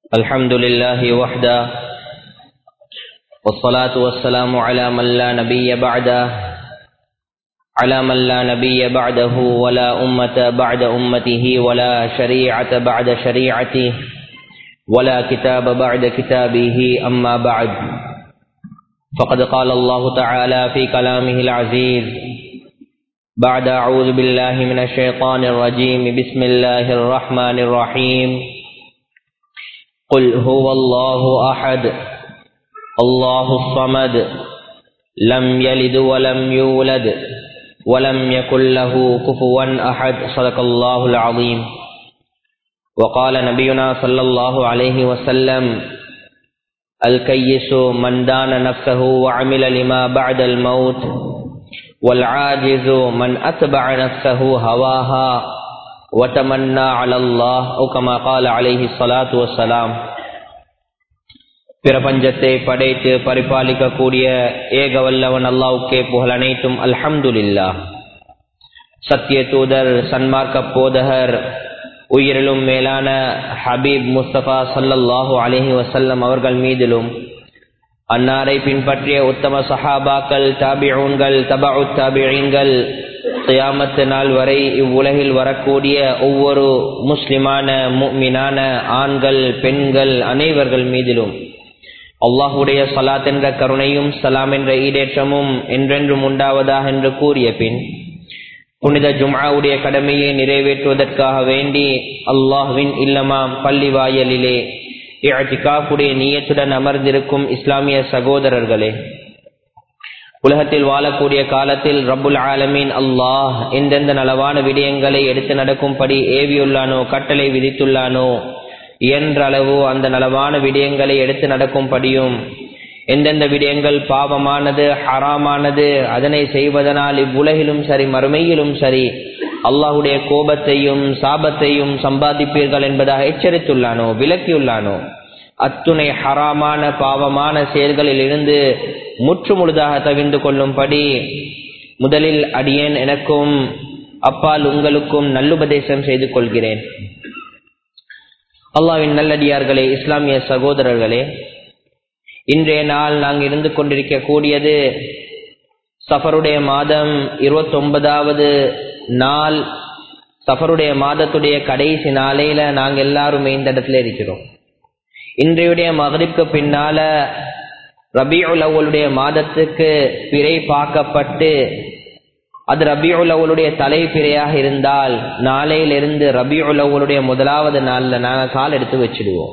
الحمد لله وحده والصلاة والسلام على من لا نبي بعده على من لا نبي بعده ولا أمة بعد أمته ولا شريعة بعد شريعته ولا كتاب بعد كتابه أما بعد فقد قال الله تعالى في كلامه العزيز بعد أعوذ بالله من الشيطان الرجيم بسم الله الرحمن الرحيم قل هو الله أحد الله الصمد لم يلد ولم يولد ولم يكن له كفوا أحد صدق الله العظيم وقال نبينا صلى الله عليه وسلم الكيس من دان نفسه وعمل لما بعد الموت والعاجز من أتبع نفسه هواها وتمنى على الله أو كما قال عليه الصلاة والسلام பிரபஞ்சத்தை படைத்து பரிபாலிக்கக்கூடிய ஏக வல்லவன் அல்லாவுக்கே புகழ் அனைத்தும் அல்ஹம்துலில்லா சத்திய தூதர் சன்மார்க்க போதகர் உயிரிலும் மேலான ஹபீப் முஸ்தபா சல்லல்லாஹு அலஹி வசல்லம் அவர்கள் மீதிலும் அன்னாரை பின்பற்றிய உத்தம சஹாபாக்கள் தாபிஊன்கள் தபு தாபியீன்கள் கியாமத்து நாள் வரை இவ்வுலகில் வரக்கூடிய ஒவ்வொரு முஸ்லிமான முக்மினான ஆண்கள் பெண்கள் அனைவர்கள் மீதிலும் அல்லாஹுடைய சலாத் என்ற கருணையும் சலாம் என்ற ஈடேற்றமும் என்றென்றும் உண்டாவதாக என்று கூறிய பின் புனித ஜும்ஆவுடைய கடமையை நிறைவேற்றுவதற்காக வேண்டி அல்லாஹுவின் இல்லமாம் பள்ளி வாயலிலே இழத்திகாஃபுடைய நீயத்துடன் அமர்ந்திருக்கும் இஸ்லாமிய சகோதரர்களே உலகத்தில் வாழக்கூடிய காலத்தில் ரப்புல் ஆலமீன் அல்லாஹ் எந்தெந்த நலவான விடயங்களை எடுத்து நடக்கும்படி ஏவியுள்ளானோ கட்டளை விதித்துள்ளானோ இயன்றளவு அந்த நலவான விடயங்களை எடுத்து நடக்கும்படியும் எந்தெந்த விடயங்கள் பாவமானது ஹராமானது அதனை செய்வதனால் இவ்வுலகிலும் சரி மறுமையிலும் சரி அல்லாஹுடைய கோபத்தையும் சாபத்தையும் சம்பாதிப்பீர்கள் என்பதாக எச்சரித்துள்ளானோ விலக்கியுள்ளானோ அத்துணை ஹராமான பாவமான செயல்களில் இருந்து முற்று முழுதாக தவிர்ந்து கொள்ளும்படி முதலில் அடியேன் எனக்கும் அப்பால் உங்களுக்கும் நல்லுபதேசம் செய்து கொள்கிறேன் அல்லாவின் நல்லடியார்களே இஸ்லாமிய சகோதரர்களே இன்றைய நாள் நாங்கள் இருந்து கொண்டிருக்க கூடியது சஃபருடைய மாதம் இருபத்தி ஒன்பதாவது நாள் சஃபருடைய மாதத்துடைய கடைசி நாளையில நாங்கள் எல்லாருமே இந்த இடத்துல இருக்கிறோம் இன்றையுடைய மகரிப்க்கு பின்னால ரபியுல் அவளுடைய மாதத்துக்கு பிறை பார்க்கப்பட்டு அது ரபியுல் அவளுடைய தலை பிறையாக இருந்தால் நாளையிலிருந்து ரபியுல் அவளுடைய முதலாவது நாள்ல நாங்கள் கால் எடுத்து வச்சிடுவோம்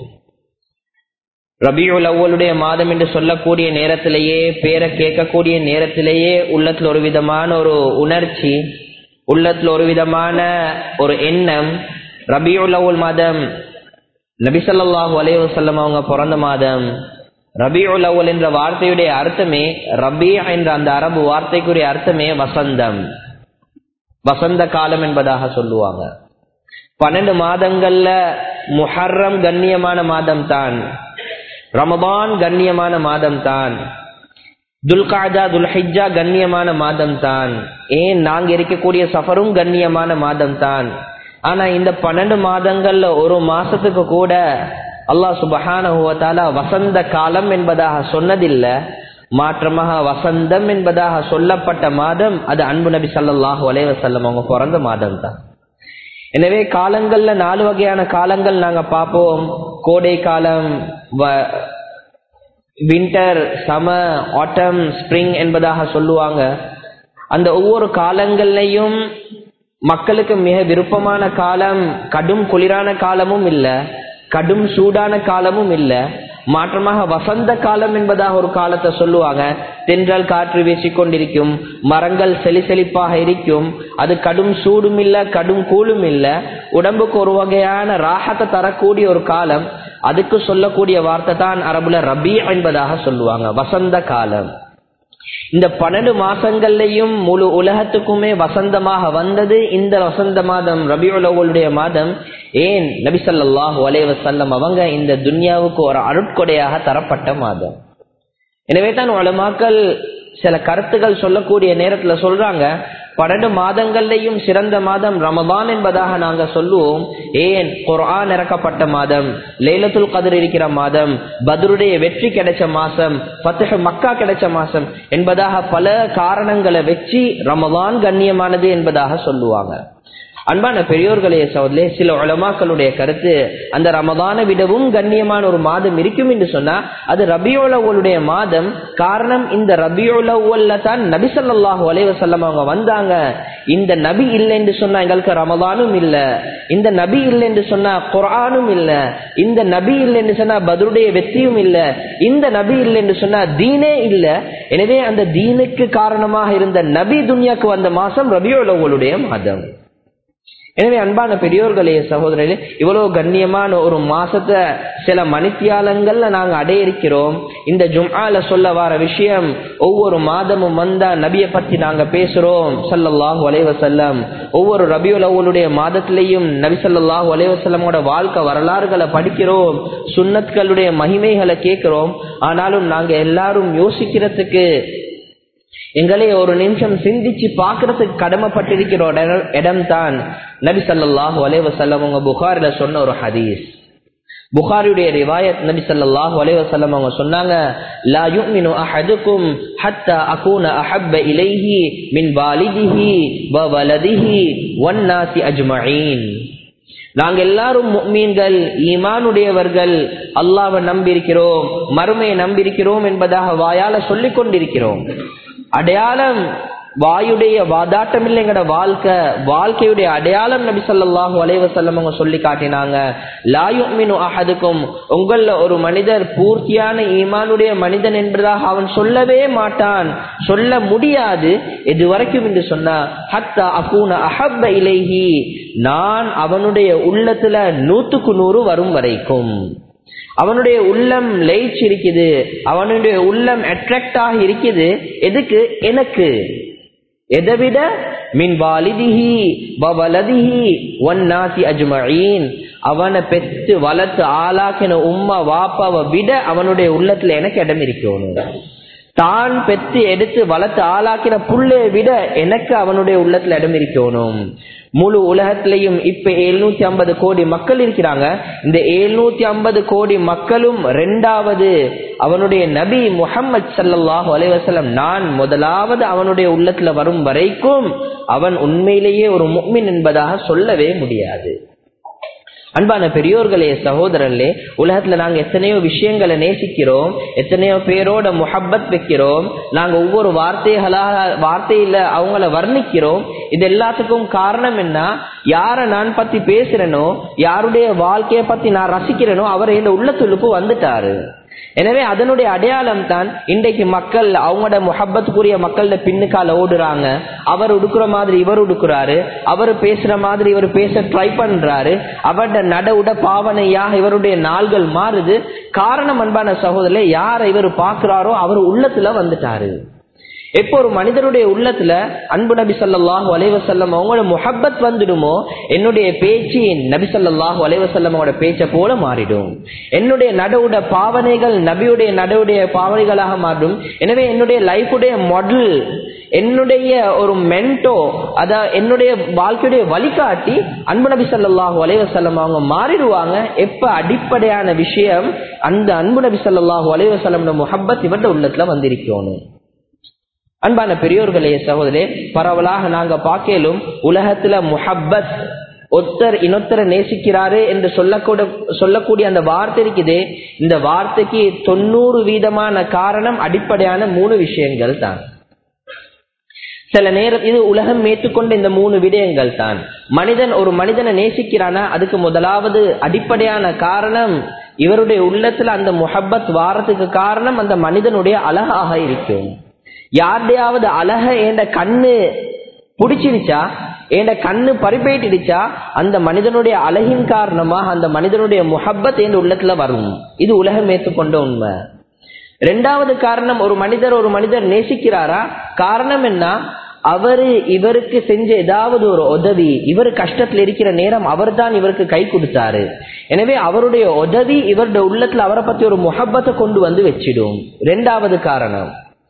ரபியுல் அவ்வளுடைய மாதம் என்று சொல்லக்கூடிய நேரத்திலேயே பேரை கேட்கக்கூடிய நேரத்திலேயே உள்ளத்துல ஒரு விதமான ஒரு உணர்ச்சி உள்ளத்துல ஒரு விதமான ஒரு எண்ணம் ரபியுல் அவ்வல் மாதம் நபிசல்லாஹு அலைவசல்லம் அவங்க பிறந்த மாதம் ரபியுல் அவ்வல் என்ற வார்த்தையுடைய அர்த்தமே ரபி என்ற அந்த அரபு வார்த்தைக்குரிய அர்த்தமே வசந்தம் வசந்த காலம் என்பதாக சொல்லுவாங்க பன்னெண்டு மாதங்கள்ல முஹர்ரம் கண்ணியமான மாதம் தான் ரமபான் கண்ணியமான மாதம் தான் துல்காஜா துல்ஹிஜா கண்ணியமான மாதம் தான் ஏன் நாங்க இருக்கக்கூடிய சஃபரும் கண்ணியமான மாதம் தான் ஆனா இந்த பன்னெண்டு மாதங்கள்ல ஒரு மாசத்துக்கு கூட அல்லாஹ் சுபஹான வசந்த காலம் என்பதாக சொன்னதில்லை மாற்றமாக வசந்தம் என்பதாக சொல்லப்பட்ட மாதம் அது அன்பு நபி சல்லாஹூ அலைவசல்லம் அவங்க பிறந்த மாதம் தான் எனவே காலங்கள்ல நாலு வகையான காலங்கள் நாங்க பார்ப்போம் கோடை காலம் வின்டர் சமர் ஆட்டம் ஸ்ப்ரிங் என்பதாக சொல்லுவாங்க அந்த ஒவ்வொரு காலங்கள்லையும் மக்களுக்கு மிக விருப்பமான காலம் கடும் குளிரான காலமும் இல்லை கடும் சூடான காலமும் இல்லை மாற்றமாக வசந்த காலம் என்பதாக ஒரு காலத்தை சொல்லுவாங்க தென்றல் காற்று வீசிக்கொண்டிருக்கும் மரங்கள் செலி செழிப்பாக இருக்கும் அது கடும் சூடும் இல்ல கடும் கூழும் இல்ல உடம்புக்கு ஒரு வகையான ராகத்தை தரக்கூடிய ஒரு காலம் அதுக்கு சொல்லக்கூடிய வார்த்தை தான் அரபுல ரபி என்பதாக சொல்லுவாங்க வசந்த காலம் இந்த பன்னெண்டு மாசங்கள்லயும் முழு உலகத்துக்குமே வசந்தமாக வந்தது இந்த வசந்த மாதம் ரபியுலவுடைய மாதம் ஏன் நபிசல்லாஹு அலைவசல்லம் அவங்க இந்த துன்யாவுக்கு ஒரு அருட்கொடையாக தரப்பட்ட மாதம் எனவே தான் உலமாக்கள் சில கருத்துக்கள் சொல்லக்கூடிய நேரத்துல சொல்றாங்க பன்னெண்டு மாதங்கள்லையும் சிறந்த மாதம் ரமதான் என்பதாக நாங்க சொல்லுவோம் ஏன் குர்ஆன் இறக்கப்பட்ட மாதம் லேலத்துல் கதிர் இருக்கிற மாதம் பத்ருடைய வெற்றி கிடைச்ச மாசம் பத்தக மக்கா கிடைச்ச மாசம் என்பதாக பல காரணங்களை வச்சு ரமதான் கண்ணியமானது என்பதாக சொல்லுவாங்க அன்பான பெரியோர்களே சோதலே சில உலமாக்களுடைய கருத்து அந்த ரமதானை விடவும் கண்ணியமான ஒரு மாதம் இருக்கும் என்று சொன்னா அது ரபியோலவுடைய மாதம் காரணம் இந்த ரபியோலவுல தான் நபி ஸல்லல்லாஹு அலைஹி வஸல்லம் அவங்க வந்தாங்க இந்த நபி இல்லை என்று சொன்னா எங்களுக்கு ரமதானும் இல்ல இந்த நபி இல்லை என்று சொன்னா குர்ஆனும் இல்ல இந்த நபி இல்லை என்று சொன்னா பத்ருடைய வெற்றியும் இல்ல இந்த நபி இல்லை என்று சொன்னா தீனே இல்ல எனவே அந்த தீனுக்கு காரணமாக இருந்த நபி துன்யாக்கு வந்த மாசம் ரபியோலவுடைய மாதம் எனவே அன்பான பெரியோர்களே சகோதரர்களே இவ்வளவு கண்ணியமான ஒரு மாசத்தை சில மணித்தியாலங்கள்ல நாங்க அடைய இருக்கிறோம் இந்த ஜும்ஆல சொல்ல வர விஷயம் ஒவ்வொரு மாதமும் வந்தா நபியை பத்தி நாங்க பேசுறோம் சல்லல்லாஹு அலைவசல்லம் ஒவ்வொரு ரபியுல் அவ்வளுடைய மாதத்திலையும் நபி சல்லாஹூ அலைவசல்லமோட வாழ்க்கை வரலாறுகளை படிக்கிறோம் சுன்னத்களுடைய மகிமைகளை கேட்கிறோம் ஆனாலும் நாங்க எல்லாரும் யோசிக்கிறதுக்கு எங்களை ஒரு நிமிஷம் சிந்திச்சு பாக்குறதுக்கு கடமைப்பட்டிருக்கிற இடம் தான் நபி சல்லாஹூ அலைவசல்லம் உங்க புகாரில சொன்ன ஒரு ஹதீஸ் புகாரியுடைய ரிவாயத் நபி சல்லாஹூ அலைவசல்லம் அவங்க சொன்னாங்க லா யுமினு அஹதுக்கும் ஹத்தா அகூன அஹப்ப இலைஹி மின் வாலிதிஹி வ வலதிஹி வன்னாசி அஜ்மஈன் நாங்க எல்லாரும் மீன்கள் ஈமானுடையவர்கள் அல்லாவை நம்பியிருக்கிறோம் மறுமையை நம்பியிருக்கிறோம் என்பதாக வாயால சொல்லிக் கொண்டிருக்கிறோம் அடையாளம் வாயுடைய வாதாட்டம் இல்லை எங்கட வாழ்க்கை வாழ்க்கையுடைய அடையாளம் நபி சொல்லாஹு அலைவசல்லம் அவங்க சொல்லி காட்டினாங்க லாயுமினு அஹதுக்கும் உங்கள ஒரு மனிதர் பூர்த்தியான ஈமானுடைய மனிதன் என்பதாக அவன் சொல்லவே மாட்டான் சொல்ல முடியாது இது வரைக்கும் என்று சொன்னா ஹத்தா அகூன அஹப்ப இலைஹி நான் அவனுடைய உள்ளத்துல நூத்துக்கு நூறு வரும் வரைக்கும் அவனுடைய உள்ளம் லயிச்சு இருக்குது அவனுடைய உள்ளம் அட்ராக்ட் ஆகி இருக்குது எதுக்கு எனக்கு எதை விட மின் வாலிதிஹி வலதிஹி ஒன்னாசி அஜ்மஈன் அவனை பெற்று வளர்த்து ஆளாக்கின உம்மா வாப்பாவை விட அவனுடைய உள்ளத்துல எனக்கு இடம் இருக்கணும் தான் பெற்று எடுத்து வளர்த்து ஆளாக்கின புள்ளைய விட எனக்கு அவனுடைய உள்ளத்துல இடம் இருக்கணும் முழு உலகத்திலையும் இப்ப எழுநூத்தி ஐம்பது கோடி மக்கள் இருக்கிறாங்க இந்த எழுநூத்தி ஐம்பது கோடி மக்களும் ரெண்டாவது அவனுடைய நபி முகம்மது சல்லாஹூ அலைவசலம் நான் முதலாவது அவனுடைய உள்ளத்துல வரும் வரைக்கும் அவன் உண்மையிலேயே ஒரு முக்மின் என்பதாக சொல்லவே முடியாது அன்பான பெரியோர்களே சகோதரர்களே உலகத்துல நாங்க எத்தனையோ விஷயங்களை நேசிக்கிறோம் எத்தனையோ பேரோட முஹப்பத் வைக்கிறோம் நாங்க ஒவ்வொரு வார்த்தைகளாக வார்த்தையில அவங்கள வர்ணிக்கிறோம் இது எல்லாத்துக்கும் காரணம் என்ன யார நான் பத்தி பேசுறேனோ யாருடைய வாழ்க்கைய பத்தி நான் ரசிக்கிறேனோ அவர் இந்த உள்ளத்துள்ளுக்கு வந்துட்டாரு எனவே அதனுடைய அடையாளம் தான் இன்றைக்கு மக்கள் அவங்களோட முஹப்பத்துக்குரிய மக்களோட பின்னுக்கால ஓடுறாங்க அவர் உடுக்குற மாதிரி இவர் உடுக்குறாரு அவர் பேசுற மாதிரி இவர் பேச ட்ரை பண்றாரு அவருடைய நட உட பாவனையாக இவருடைய நாள்கள் மாறுது காரணம் அன்பான சகோதரே யாரை இவர் பாக்குறாரோ அவர் உள்ளத்துல வந்துட்டாரு எப்போ ஒரு மனிதனுடைய உள்ளத்துல அன்பு நபி சொல்லாஹு அலைவசல்லம் அவங்களோட முஹப்பத் வந்துடுமோ என்னுடைய பேச்சு நபி சொல்லாஹு அலைவசல்லமோட பேச்ச போல மாறிடும் என்னுடைய நடவுட பாவனைகள் நபியுடைய நடவுடைய பாவனைகளாக மாறும் எனவே என்னுடைய லைஃபுடைய மாடல் என்னுடைய ஒரு மென்டோ அத என்னுடைய வாழ்க்கையுடைய வழிகாட்டி அன்பு நபி சொல்லாஹு அலைவசல்லம் அவங்க மாறிடுவாங்க எப்ப அடிப்படையான விஷயம் அந்த அன்பு நபி சொல்லாஹு அலைவசல்லம் முஹப்பத் இவருடைய உள்ளத்துல வந்திருக்கணும் அன்பான பெரியோர்களே சகோதரே பரவலாக நாங்க பார்க்கலும் உலகத்துல முஹப்பத் ஒருத்தர் இன்னொருத்தரை நேசிக்கிறாரு என்று சொல்லக்கூட சொல்லக்கூடிய அந்த வார்த்தை இருக்குது இந்த வார்த்தைக்கு தொண்ணூறு வீதமான காரணம் அடிப்படையான மூணு விஷயங்கள் தான் சில நேரம் இது உலகம் ஏற்றுக்கொண்ட இந்த மூணு விடயங்கள் தான் மனிதன் ஒரு மனிதனை நேசிக்கிறானா அதுக்கு முதலாவது அடிப்படையான காரணம் இவருடைய உள்ளத்துல அந்த முஹப்பத் வாரத்துக்கு காரணம் அந்த மனிதனுடைய அழகாக இருக்கும் யாருடையாவது அழக என்ற கண்ணு பிடிச்சிருச்சா என்ற கண்ணு பறிப்பேட்டிடுச்சா அந்த மனிதனுடைய அழகின் காரணமாக அந்த மனிதனுடைய முஹப்பத் என்ற உள்ளத்துல வரும் இது உலகம் ஏற்றுக்கொண்ட உண்மை ரெண்டாவது காரணம் ஒரு மனிதர் ஒரு மனிதர் நேசிக்கிறாரா காரணம் என்ன அவரு இவருக்கு செஞ்ச ஏதாவது ஒரு உதவி இவர் கஷ்டத்துல இருக்கிற நேரம் அவர் தான் இவருக்கு கை கொடுத்தாரு எனவே அவருடைய உதவி இவருடைய உள்ளத்துல அவரை பத்தி ஒரு முகப்பத்தை கொண்டு வந்து வச்சிடும் ரெண்டாவது காரணம்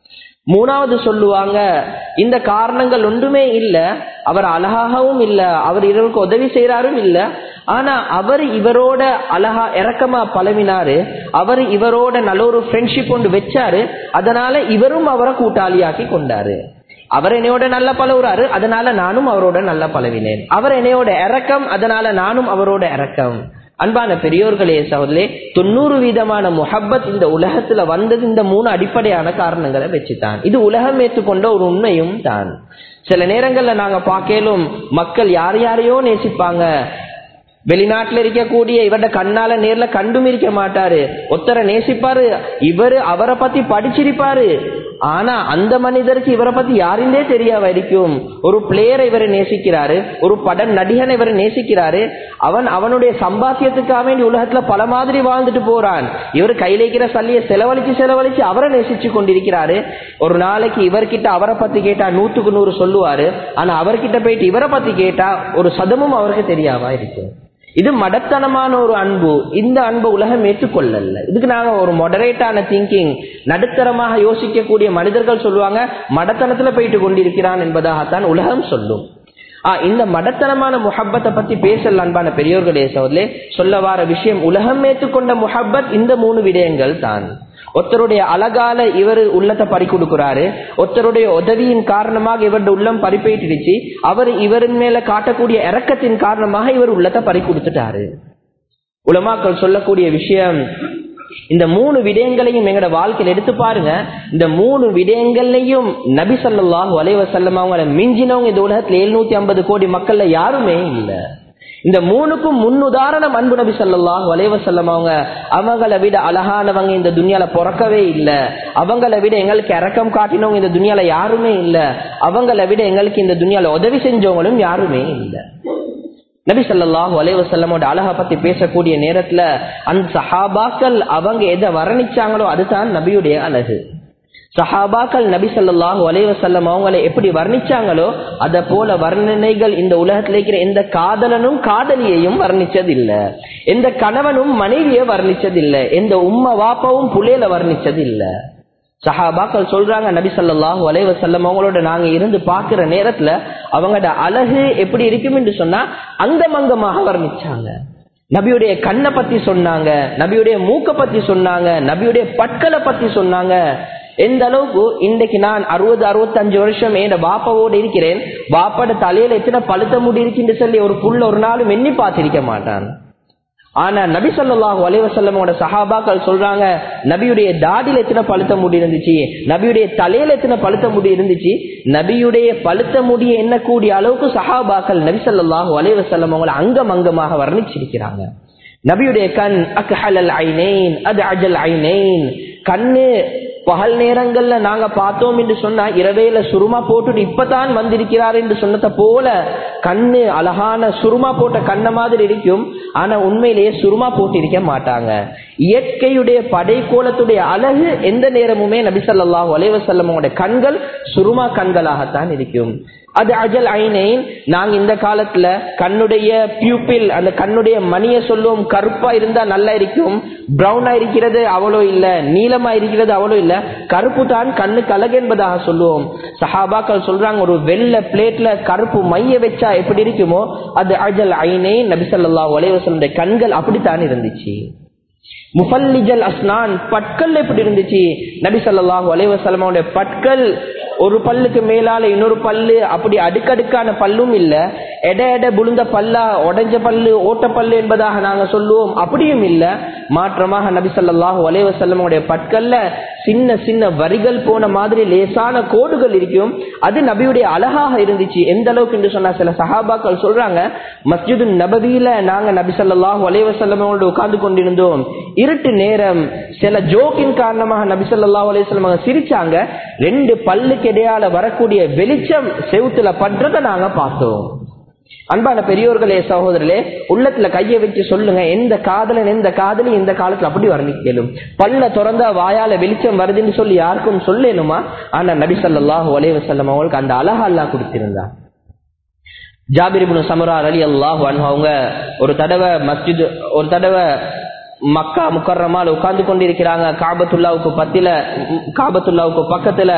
மூணாவது சொல்லுவாங்க இந்த காரணங்கள் ஒன்றுமே இல்ல அவர் அழகாகவும் இல்ல அவர் இவருக்கு உதவி செய்யறாரும் இல்ல ஆனா அவர் இவரோட அழகா இறக்கமா பழவினாரு அவர் இவரோட நல்ல ஒரு ஃப்ரெண்ட்ஷிப் ஒன்று வச்சாரு அதனால இவரும் அவரை கூட்டாளியாக்கி கொண்டாரு அவர் என்னையோட நல்ல பழகுறாரு அதனால நானும் அவரோட நல்ல பழவினேன் அவர் என்னையோட இறக்கம் அதனால நானும் அவரோட இறக்கம் அன்பான பெரியோர்களே சகோதரே தொண்ணூறு வீதமான முஹப்பத் இந்த உலகத்துல வந்தது இந்த மூணு அடிப்படையான காரணங்களை வச்சுதான் இது உலகம் ஏற்றுக்கொண்ட ஒரு உண்மையும் தான் சில நேரங்கள்ல நாங்க பார்க்கலும் மக்கள் யார் யாரையோ நேசிப்பாங்க வெளிநாட்டுல இருக்கக்கூடிய இவர்ட கண்ணால நேர்ல கண்டும் இருக்க மாட்டாரு ஒத்தரை நேசிப்பாரு இவரு அவரை பத்தி படிச்சிருப்பாரு ஆனா அந்த மனிதருக்கு இவரை பத்தி யாருந்தே தெரியாம இருக்கும் ஒரு பிளேயரை இவரை நேசிக்கிறாரு ஒரு பட நடிகனை இவரை நேசிக்கிறாரு அவன் அவனுடைய சம்பாத்தியத்துக்காக வேண்டி உலகத்துல பல மாதிரி வாழ்ந்துட்டு போறான் இவர் கையில இருக்கிற சல்லியை செலவழிச்சு செலவழிச்சு அவரை நேசிச்சு கொண்டிருக்கிறாரு ஒரு நாளைக்கு இவர்கிட்ட அவரை பத்தி கேட்டா நூத்துக்கு நூறு சொல்லுவாரு ஆனா அவர்கிட்ட போயிட்டு இவரை பத்தி கேட்டா ஒரு சதமும் அவருக்கு தெரியாம இருக்கும் இது மடத்தனமான ஒரு அன்பு இந்த அன்பு உலகம் ஏற்றுக்கொள்ளல இதுக்கு நாங்க ஒரு மொடரேட்டான திங்கிங் நடுத்தரமாக யோசிக்கக்கூடிய மனிதர்கள் சொல்லுவாங்க மடத்தனத்துல போயிட்டு கொண்டிருக்கிறான் என்பதாகத்தான் உலகம் சொல்லும் ஆஹ் இந்த மடத்தனமான முஹப்பத்தை பத்தி பேசல அன்பான பெரியோர்களே சோதலே சொல்ல வார விஷயம் உலகம் ஏற்றுக்கொண்ட முஹப்பத் இந்த மூணு விடயங்கள் தான் ஒருத்தருடைய அழகால இவர் உள்ளத்தை பறி கொடுக்கிறாரு ஒருத்தருடைய உதவியின் காரணமாக இவருடைய உள்ளம் பறிப்பேற்றிடுச்சு அவர் இவரின் மேல காட்டக்கூடிய இறக்கத்தின் காரணமாக இவர் உள்ளத்தை பறி கொடுத்துட்டாரு உலமாக்கள் சொல்லக்கூடிய விஷயம் இந்த மூணு விடயங்களையும் எங்கட வாழ்க்கையில் எடுத்து பாருங்க இந்த மூணு விடயங்கள்லையும் நபி சொல்லாஹு அலைவசல்லம் அவங்கள மிஞ்சினவங்க இந்த உலகத்துல எழுநூத்தி ஐம்பது கோடி மக்கள்ல யாருமே இல்லை இந்த மூணுக்கும் முன்னுதாரணம் அன்பு நபி சொல்லாஹு அலைவசல்லம் அவங்க அவங்கள விட அழகானவங்க இந்த துணியால பிறக்கவே இல்லை அவங்கள விட எங்களுக்கு இறக்கம் காட்டினவங்க இந்த துணியால யாருமே இல்லை அவங்கள விட எங்களுக்கு இந்த துணியால உதவி செஞ்சவங்களும் யாருமே இல்லை நபி சொல்லாஹு அலைவசல்லமோட அழகை பத்தி பேசக்கூடிய நேரத்துல அந்த சஹாபாக்கள் அவங்க எதை வர்ணிச்சாங்களோ அதுதான் நபியுடைய அழகு சஹாபாக்கள் நபி சொல்லாஹு அலைவசல்லம் அவங்களை எப்படி வர்ணிச்சாங்களோ அத போல வர்ணனைகள் இந்த உலகத்துல இருக்கிற எந்த காதலனும் காதலியையும் வர்ணிச்சதில்ல எந்த கணவனும் மனைவியை வர்ணிச்சதில்லை எந்த உம்ம வாப்பவும் புள்ளையில வர்ணிச்சதில்லை சஹாபாக்கள் சொல்றாங்க நபி சொல்லாஹு அலைவசல்லம் அவங்களோட நாங்க இருந்து பாக்குற நேரத்துல அவங்களோட அழகு எப்படி இருக்கும் என்று சொன்னா அந்த மங்கமாக வர்ணிச்சாங்க நபியுடைய கண்ணை பத்தி சொன்னாங்க நபியுடைய மூக்க பத்தி சொன்னாங்க நபியுடைய பற்களை பத்தி சொன்னாங்க எந்த அளவுக்கு இன்றைக்கு நான் அறுபது அறுபத்தஞ்சு வருஷம் என் பாப்பாவோடு இருக்கிறேன் பாப்பாட தலையில எத்தனை பழுத்த முடி இருக்குன்னு சொல்லி ஒரு புள்ள ஒரு நாளும் எண்ணி பார்த்திருக்க மாட்டான் ஆனா நபி சொல்லாஹு அலைவசல்லமோட சஹாபாக்கள் சொல்றாங்க நபியுடைய தாடியில் எத்தனை பழுத்த முடி இருந்துச்சு நபியுடைய தலையில எத்தனை பழுத்த முடி இருந்துச்சு நபியுடைய பழுத்த முடிய எண்ணக்கூடிய அளவுக்கு சஹாபாக்கள் நபி சொல்லாஹு அலைவசல்லம் அவங்களை அங்கம் அங்கமாக வர்ணிச்சிருக்கிறாங்க நபியுடைய கண் அக்ஹலல் ஐநைன் அது அஜல் ஐநைன் கண்ணு பகல் நேரங்கள்ல நாங்க பார்த்தோம் என்று சொன்னா இரவேல சுருமா போட்டுட்டு இப்பதான் வந்திருக்கிறார் என்று சொன்னத போல கண்ணு அழகான சுருமா போட்ட கண்ண மாதிரி இருக்கும் ஆனா உண்மையிலேயே சுருமா போட்டு இருக்க மாட்டாங்க இயற்கையுடைய படைக்கோலத்துடைய அழகு எந்த நேரமுமே நபிசல்லாஹு அலைவசல்லமோட கண்கள் சுருமா கண்களாகத்தான் இருக்கும் அது அஜல் ஐனைன் நாங்க இந்த காலத்துல கண்ணுடைய பியூப்பில் அந்த கண்ணுடைய மணிய சொல்லுவோம் கருப்பா இருந்தா நல்லா இருக்கும் பிரவுனா இருக்கிறது அவ்வளோ இல்ல நீளமா இருக்கிறது அவ்வளோ இல்ல கருப்பு தான் கண்ணுக்கு அழகு என்பதாக சொல்லுவோம் சஹாபாக்கள் சொல்றாங்க ஒரு வெள்ள பிளேட்ல கருப்பு மைய வச்சா எப்படி இருக்குமோ அது அஜல் ஐனை நபிசல்லா உலகசனுடைய கண்கள் அப்படித்தான் இருந்துச்சு முஃபல்லிஜல் அஸ்னான் பட்கள் எப்படி இருந்துச்சு நபி சொல்லாஹு அலைவசலமோட பட்கள் ஒரு பல்லுக்கு மேலால இன்னொரு பல்லு அப்படி அடுக்கடுக்கான பல்லும் இல்ல எட எட புழுந்த பல்லா உடஞ்ச பல்லு ஓட்ட பல்லு என்பதாக நாங்க சொல்லுவோம் அப்படியும் இல்ல மாற்றமாக நபி சொல்லாஹு அலைவசல்லமோடைய பட்கள்ல சின்ன சின்ன வரிகள் போன மாதிரி லேசான கோடுகள் இருக்கும் அது நபியுடைய அழகாக இருந்துச்சு எந்த அளவுக்கு என்று சொன்னா சில சஹாபாக்கள் சொல்றாங்க மஸ்ஜிது நபவியில நாங்க நபி சொல்லாஹு அலைவசல்லமோடு உட்கார்ந்து கொண்டிருந்தோம் இருட்டு நேரம் சில ஜோக்கின் காரணமாக நபி சொல்லா அலிஸ்லாம் சிரிச்சாங்க ரெண்டு பல்லுக்கு இடையால வரக்கூடிய வெளிச்சம் செவுத்துல பண்றத நாங்க பார்த்தோம் அன்பான பெரியோர்களே சகோதரர்களே உள்ளத்துல கைய வச்சு சொல்லுங்க எந்த காதலன் எந்த காதலி இந்த காலத்துல அப்படி வர்ணிக்கலும் பல்ல திறந்தா வாயால வெளிச்சம் வருதுன்னு சொல்லி யாருக்கும் சொல்லணுமா ஆனா நபி சொல்லாஹு அலைவசல்லம் அவங்களுக்கு அந்த அழகா அல்லா கொடுத்திருந்தா ஜாபிரிபுன் சமரார் அலி அல்லாஹ் அவங்க ஒரு தடவை மஸ்ஜித் ஒரு தடவை மக்கா முக்கரமால உட்கார்ந்து கொண்டிருக்கிறாங்க காபத்துல்லாவுக்கு பத்தில காபத்துல்லாவுக்கு பக்கத்துல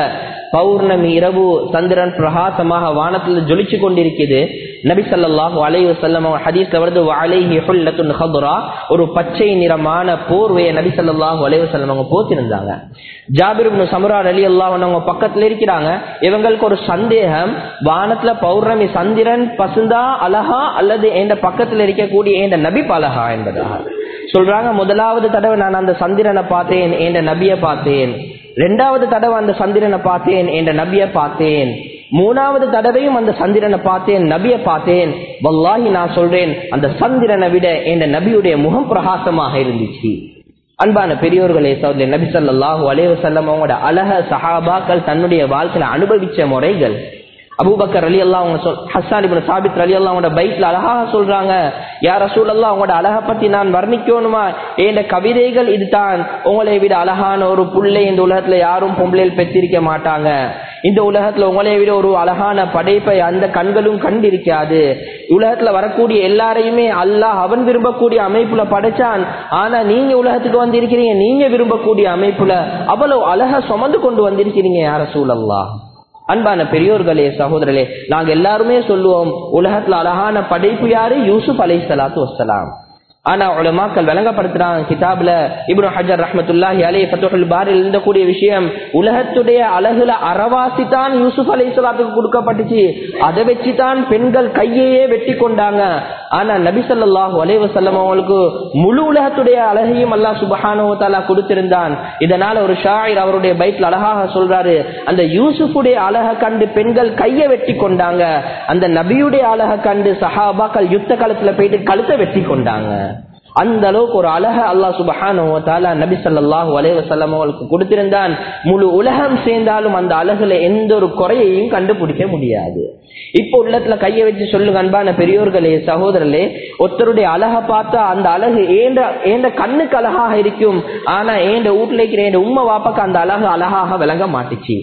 பௌர்ணமி இரவு சந்திரன் பிரகாசமாக வானத்தில் ஜொலிச்சு கொண்டிருக்குது நபி ஸல்லல்லாஹு அலைஹி வஸல்லம் அவங்க ஹதீஸ்ல வருது வஅலைஹி ஹுல்லத்துன் ஹضرா ஒரு பச்சை நிறமான போர்வையை நபி ஸல்லல்லாஹு அலைஹி வஸல்லம் அவங்க போத்திருந்தாங்க ஜாபிர் இப்னு சம்ரா ரலியல்லாஹு அன்ஹு அவங்க பக்கத்துல இருக்கிறாங்க இவங்களுக்கு ஒரு சந்தேகம் வானத்துல பௌர்ணமி சந்திரன் பசுந்தா அழகா அல்லது என்ற பக்கத்துல இருக்கக்கூடிய என்ற நபி பலகா என்பதாக சொல்றாங்க முதலாவது தடவை நான் அந்த சந்திரனை பார்த்தேன் என்ற நபியை பார்த்தேன் ரெண்டாவது தடவை அந்த சந்திரனை பார்த்தேன் என்ற நபியை பார்த்தேன் மூணாவது தடவையும் அந்த சந்திரனை பார்த்தேன் நபியை பார்த்தேன் வல்லாஹி நான் சொல்றேன் அந்த சந்திரனை விட என்ற நபியுடைய முகம் பிரகாசமாக இருந்துச்சு அன்பான பெரியோர்களே சோதரி நபி ஸல்லல்லாஹு அலைஹி வஸல்லம் அவங்களோட அழக சஹாபாக்கள் தன்னுடைய வாழ்க்கையில அனுபவிச்ச முறைகள் அபூபக்கர் அலி அல்லா அவங்க சொல் ஹஸ்ஸான் இப்னு சாபித் அலி அல்லா அவங்களோட பைக்ல அழகாக சொல்றாங்க யார் ரசூல் அல்லா அவங்களோட அழக பத்தி நான் வர்ணிக்கணுமா என்ற கவிதைகள் இதுதான் உங்களை விட அழகான ஒரு புள்ளை இந்த உலகத்துல யாரும் பொம்பளையில் பெற்றிருக்க மாட்டாங்க இந்த உலகத்துல உங்களை விட ஒரு அழகான படைப்பை அந்த கண்களும் கண்டிருக்காது உலகத்துல வரக்கூடிய எல்லாரையுமே அல்லாஹ் அவன் விரும்பக்கூடிய அமைப்புல படைச்சான் ஆனா நீங்க உலகத்துக்கு வந்திருக்கிறீங்க நீங்க விரும்பக்கூடிய அமைப்புல அவ்வளவு அழகா சுமந்து கொண்டு வந்திருக்கிறீங்க யார சூழல்லா அன்பான பெரியோர்களே சகோதரர்களே நாங்க எல்லாருமே சொல்லுவோம் உலகத்துல அழகான படைப்பு யாரு யூசுப் அலை சலாத்து வசலாம் ஆனா உலமாக்கள் விளங்கப்படுத்துறாங்க கிதாப்ல இப்னு ஹஜர் ரஹ்மத்துல்லாஹி அலைஹி ஃபத்துஹுல் பாரில் இருந்தக்கூடிய விஷயம் உலகத்துடைய அழகுல அறவாசி தான் யூசுப் அலைஹிஸ்ஸலாத்துக்கு கொடுக்கப்பட்டுச்சு அதை வச்சு தான் பெண்கள் கையையே வெட்டி கொண்டாங்க ஆனா நபி ஸல்லல்லாஹு அலைஹி வஸல்லம் அவங்களுக்கு முழு உலகத்துடைய அழகையும் அல்லாஹ் சுப்ஹானஹு வ தஆலா கொடுத்திருந்தான் இதனால ஒரு ஷாயிர் அவருடைய பைட்ல அழகாக சொல்றாரு அந்த யூசுஃபுடைய அழக கண்டு பெண்கள் கையை வெட்டி கொண்டாங்க அந்த நபியுடைய அழக கண்டு சஹாபாக்கள் யுத்த காலத்துல போயிட்டு கழுத்தை வெட்டி கொண்டாங்க அந்த அளவுக்கு ஒரு அழக அல்லாஹ் சுபஹானு நபி ஸல்லல்லாஹு அலைஹி வஸல்லம் அவர்களுக்கு கொடுத்திருந்தான் முழு உலகம் சேர்ந்தாலும் அந்த அழகுல எந்த ஒரு குறையையும் கண்டுபிடிக்க முடியாது இப்ப உள்ளத்துல கைய வச்சு சொல்லுங்க அன்பான பெரியோர்களே சகோதரர்களே ஒருத்தருடைய அழக பார்த்தா அந்த அழகு ஏண்ட ஏண்ட கண்ணுக்கு அழகாக இருக்கும் ஆனா ஏண்ட வீட்டுல இருக்கிற ஏண்ட உம்மை வாப்பாக்கு அந்த அழகு அழகாக விளங்க மாட்டுச்சு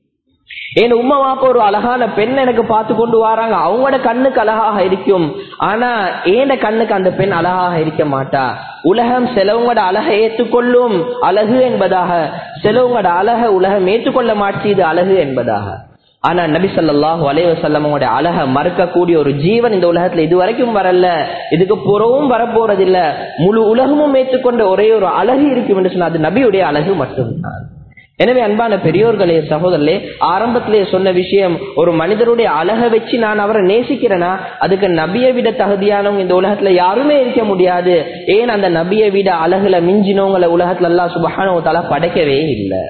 என் உம்மா வாப்பா ஒரு அழகான பெண் எனக்கு பார்த்து கொண்டு வராங்க அவங்களோட கண்ணுக்கு அழகாக இருக்கும் ஆனா ஏன கண்ணுக்கு அந்த பெண் அழகாக இருக்க மாட்டா உலகம் சிலவங்களோட அழகை ஏற்றுக்கொள்ளும் அழகு என்பதாக சிலவங்களோட அழக உலகம் ஏற்றுக்கொள்ள மாட்டீது அழகு என்பதாக ஆனா நபி ஸல்லல்லாஹு அலைஹி வஸல்லமோட அழக மறுக்கக்கூடிய ஒரு ஜீவன் இந்த உலகத்துல இதுவரைக்கும் வரல இதுக்கு புறவும் வரப்போறதில்ல முழு உலகமும் ஏற்றுக்கொண்ட ஒரே ஒரு அழகு இருக்கும் என்று சொன்னா அது நபியுடைய அழகு மட்டும்தான் எனவே அன்பான பெரியோர்களே சகோதரர்களே ஆரம்பத்திலே சொன்ன விஷயம் ஒரு மனிதருடைய அழக வச்சு நான் அவரை நேசிக்கிறேனா அதுக்கு நபியை விட தகுதியானவங்க இந்த உலகத்துல யாருமே இருக்க முடியாது ஏன் அந்த நபியை விட அழகுல மிஞ்சினவங்களை உலகத்துல எல்லாம் சுபகானவத்தால படைக்கவே இல்லை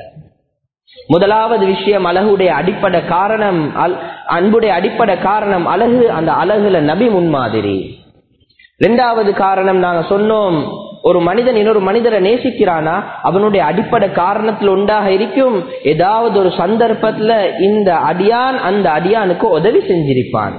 முதலாவது விஷயம் அழகுடைய அடிப்படை காரணம் அன்புடைய அடிப்படை காரணம் அழகு அந்த அழகுல நபி முன்மாதிரி இரண்டாவது காரணம் நாங்க சொன்னோம் ஒரு மனிதன் இன்னொரு மனிதரை நேசிக்கிறானா அவனுடைய அடிப்படை காரணத்தில் உண்டாக இருக்கும் ஏதாவது ஒரு சந்தர்ப்பத்துல இந்த அடியான் அந்த அடியானுக்கு உதவி செஞ்சிருப்பான்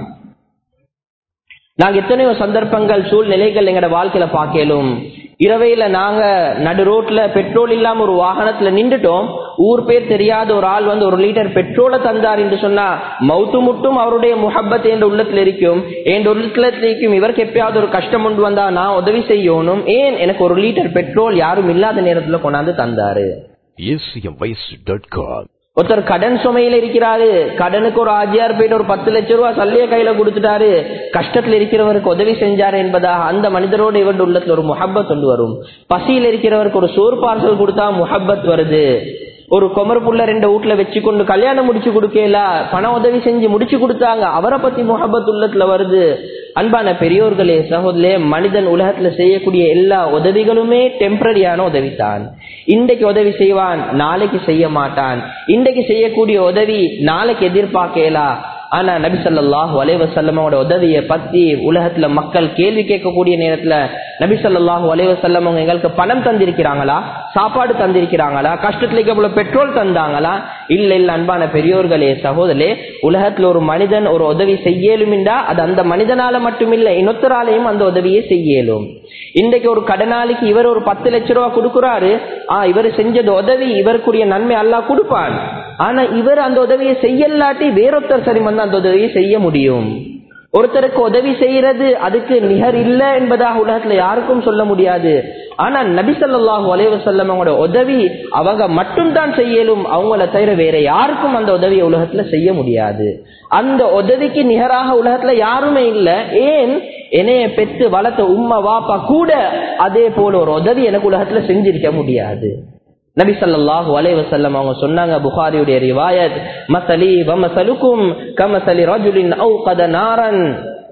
நாங்க எத்தனையோ சந்தர்ப்பங்கள் சூழ்நிலைகள் எங்கட வாழ்க்கையில பார்க்கலும் இரவையில நாங்க நடு ரோட்ல பெட்ரோல் இல்லாம ஒரு வாகனத்துல நின்றுட்டோம் ஊர் பேர் தெரியாத ஒரு ஆள் வந்து ஒரு லிட்டர் பெட்ரோலை தந்தார் என்று சொன்னா மவுத்து முட்டும் அவருடைய முஹப்பத் என்ற உள்ளத்துல இருக்கும் என் உள்ளத்துல இருக்கும் இவருக்கு எப்பயாவது ஒரு கஷ்டம் கொண்டு வந்தா நான் உதவி செய்யணும் ஏன் எனக்கு ஒரு லிட்டர் பெட்ரோல் யாரும் இல்லாத நேரத்துல கொண்டாந்து தந்தாரு ஒருத்தர் கடன் சுமையில இருக்கிறாரு கடனுக்கு ஒரு ஆஜியார் போயிட்டு ஒரு பத்து லட்சம் ரூபாய் சல்லிய கையில கொடுத்துட்டாரு கஷ்டத்துல இருக்கிறவருக்கு உதவி செஞ்சாரு என்பதாக அந்த மனிதரோடு இவருடைய உள்ளத்துல ஒரு முஹப்பத் கொண்டு வரும் பசியில் இருக்கிறவருக்கு ஒரு சோறு பார்சல் கொடுத்தா முஹப்பத் வருது ஒரு குமர புள்ள ரெண்டு வீட்டுல வச்சு கொண்டு கல்யாணம் முடிச்சு கொடுக்கல பண உதவி செஞ்சு முடிச்சு கொடுத்தாங்க அவரை பத்தி முகபத் உள்ளத்துல வருது அன்பான பெரியோர்களே சகோதரே மனிதன் உலகத்துல செய்யக்கூடிய எல்லா உதவிகளுமே டெம்பரரியான உதவித்தான் இன்றைக்கு உதவி செய்வான் நாளைக்கு செய்ய மாட்டான் இன்றைக்கு செய்யக்கூடிய உதவி நாளைக்கு எதிர்பார்க்கலா ஆனா நபி சொல்லாஹு அலைவசல்லமோட உதவியை பத்தி உலகத்துல மக்கள் கேள்வி கேட்கக்கூடிய நேரத்துல நபி சொல்லாஹு அலைவசல்லம் அவங்க எங்களுக்கு பணம் தந்திருக்கிறாங்களா சாப்பாடு தந்திருக்கிறாங்களா கஷ்டத்துல எவ்வளவு பெட்ரோல் தந்தாங்களா இல்ல இல்ல அன்பான பெரியோர்களே சகோதரே உலகத்துல ஒரு மனிதன் ஒரு உதவி செய்யலும்டா அது அந்த மனிதனால மட்டுமில்ல இன்னொத்தராலையும் அந்த உதவியை செய்யலும் இன்றைக்கு ஒரு கடனாளிக்கு இவர் ஒரு பத்து லட்ச ரூபா கொடுக்குறாரு ஆஹ் இவர் செஞ்சது உதவி இவருக்குரிய நன்மை எல்லாம் கொடுப்பான் ஆனா இவர் அந்த உதவியை செய்யலாட்டி வேறொருத்தர் சரி வந்து அந்த உதவியை செய்ய முடியும் ஒருத்தருக்கு உதவி செய்யறது அதுக்கு நிகர் இல்லை என்பதாக உலகத்துல யாருக்கும் சொல்ல முடியாது ஆனா நபி ஸல்லல்லாஹு அலைஹி வஸல்லம் அவங்களோட உதவி அவங்க மட்டும் தான் செய்யலும் அவங்கள தவிர வேற யாருக்கும் அந்த உதவியை உலகத்துல செய்ய முடியாது அந்த உதவிக்கு நிகராக உலகத்துல யாருமே இல்ல ஏன் என்னைய பெற்று வளர்த்த உம்மா வாப்பா கூட அதே போல ஒரு உதவி எனக்கு உலகத்துல செஞ்சிருக்க முடியாது நபி ஸல்லல்லாஹு அலைஹி வஸல்லம் அவங்க சொன்னாங்க புகாரியுடைய ரிவாயத் மஸலி வ மஸலுக்கும் கமஸலி ரஜுலின் அவ்கத நாரன்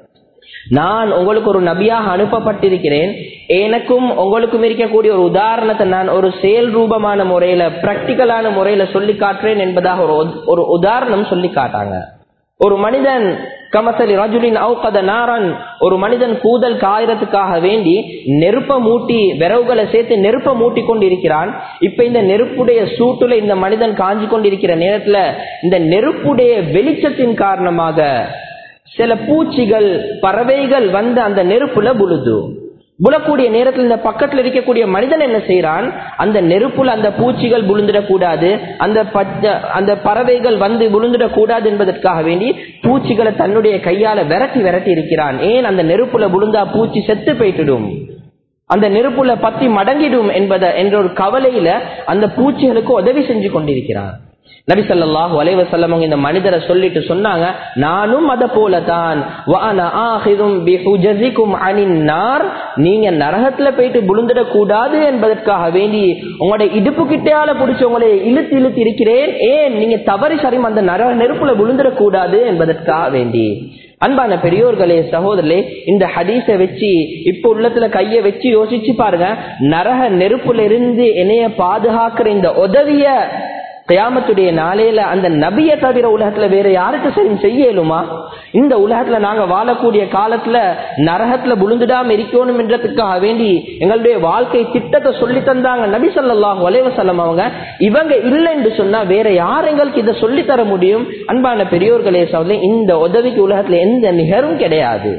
நான் உங்களுக்கு ஒரு நபியாக அனுப்பப்பட்டிருக்கிறேன் எனக்கும் உங்களுக்கும் இருக்கக்கூடிய ஒரு உதாரணத்தை நான் ஒரு செயல் ரூபமான முறையில பிராக்டிக்கலான முறையில சொல்லி காட்டுறேன் என்பதாக ஒரு உத்- ஒரு உதாரணம் சொல்லி காட்டாங்க ஒரு மனிதன் கமசலி ரஜுலின் அவுகத நாரன் ஒரு மனிதன் கூதல் காயறதுக்காக வேண்டி நெருப்ப மூட்டி விரவுகளை சேர்த்து நெருப்ப மூட்டி கொண்டிருக்கிறான் இப்ப இந்த நெருப்புடைய சூட்டுல இந்த மனிதன் காஞ்சி கொண்டிருக்கிற நேரத்துல இந்த நெருப்புடைய வெளிச்சத்தின் காரணமாக சில பூச்சிகள் பறவைகள் வந்து அந்த நெருப்புல புழுது புலக்கூடிய நேரத்தில் இந்த பக்கத்துல இருக்கக்கூடிய மனிதன் என்ன செய்யறான் அந்த நெருப்புல அந்த பூச்சிகள் விழுந்துடக்கூடாது அந்த பச்சை அந்த பறவைகள் வந்து விழுந்துடக்கூடாது என்பதற்காக வேண்டி பூச்சிகளை தன்னுடைய கையால விரட்டி விரட்டி இருக்கிறான் ஏன் அந்த நெருப்புல விழுந்தா பூச்சி செத்து போயிட்டுடும் அந்த நெருப்புல பத்தி மடங்கிடும் என்பத என்ற ஒரு கவலையில அந்த பூச்சிகளுக்கு உதவி செஞ்சு கொண்டிருக்கிறான் நபி ஸல்லல்லாஹு அலைஹி வஸல்லம் அவங்க இந்த மனிதரை சொல்லிட்டு சொன்னாங்க நானும் அத போலதான் வஅன ஆஹிதும் பிஹுஜஸிகும் அனின் நார் நீங்க நரகத்துல போயிட்டு விழுந்துட கூடாது என்பதற்காக வேண்டி உங்களோட இடுப்பு கிட்டையால பிடிச்சு உங்களை இழுத்து இழுத்து இருக்கிறேன் ஏன் நீங்க தவறி சரியும் அந்த நர நெருப்புல விழுந்துட கூடாது என்பதற்காக வேண்டி அன்பான பெரியோர்களே சகோதரர்களே இந்த ஹதீஸை வச்சு இப்ப உள்ளத்துல கைய வச்சு யோசிச்சு பாருங்க நரக நெருப்புல இருந்து என்னைய பாதுகாக்கிற இந்த உதவிய கியாமத்துடைய நாளையில அந்த நபியை தவிர உலகத்துல வேற யாருக்கு சரி செய்யலுமா இந்த உலகத்துல நாங்க வாழக்கூடிய காலத்துல நரகத்துல விழுந்துடாம இருக்கணும் என்றதுக்காக வேண்டி எங்களுடைய வாழ்க்கை திட்டத்தை சொல்லி தந்தாங்க நபி ஸல்லல்லாஹு அலைஹி வஸல்லம் அவங்க இவங்க இல்லை என்று சொன்னா வேற யார் எங்களுக்கு இதை சொல்லி தர முடியும் அன்பான பெரியோர்களே சகோதரர்களே இந்த உதவிக்கு உலகத்துல எந்த நிகரும் கிடையாது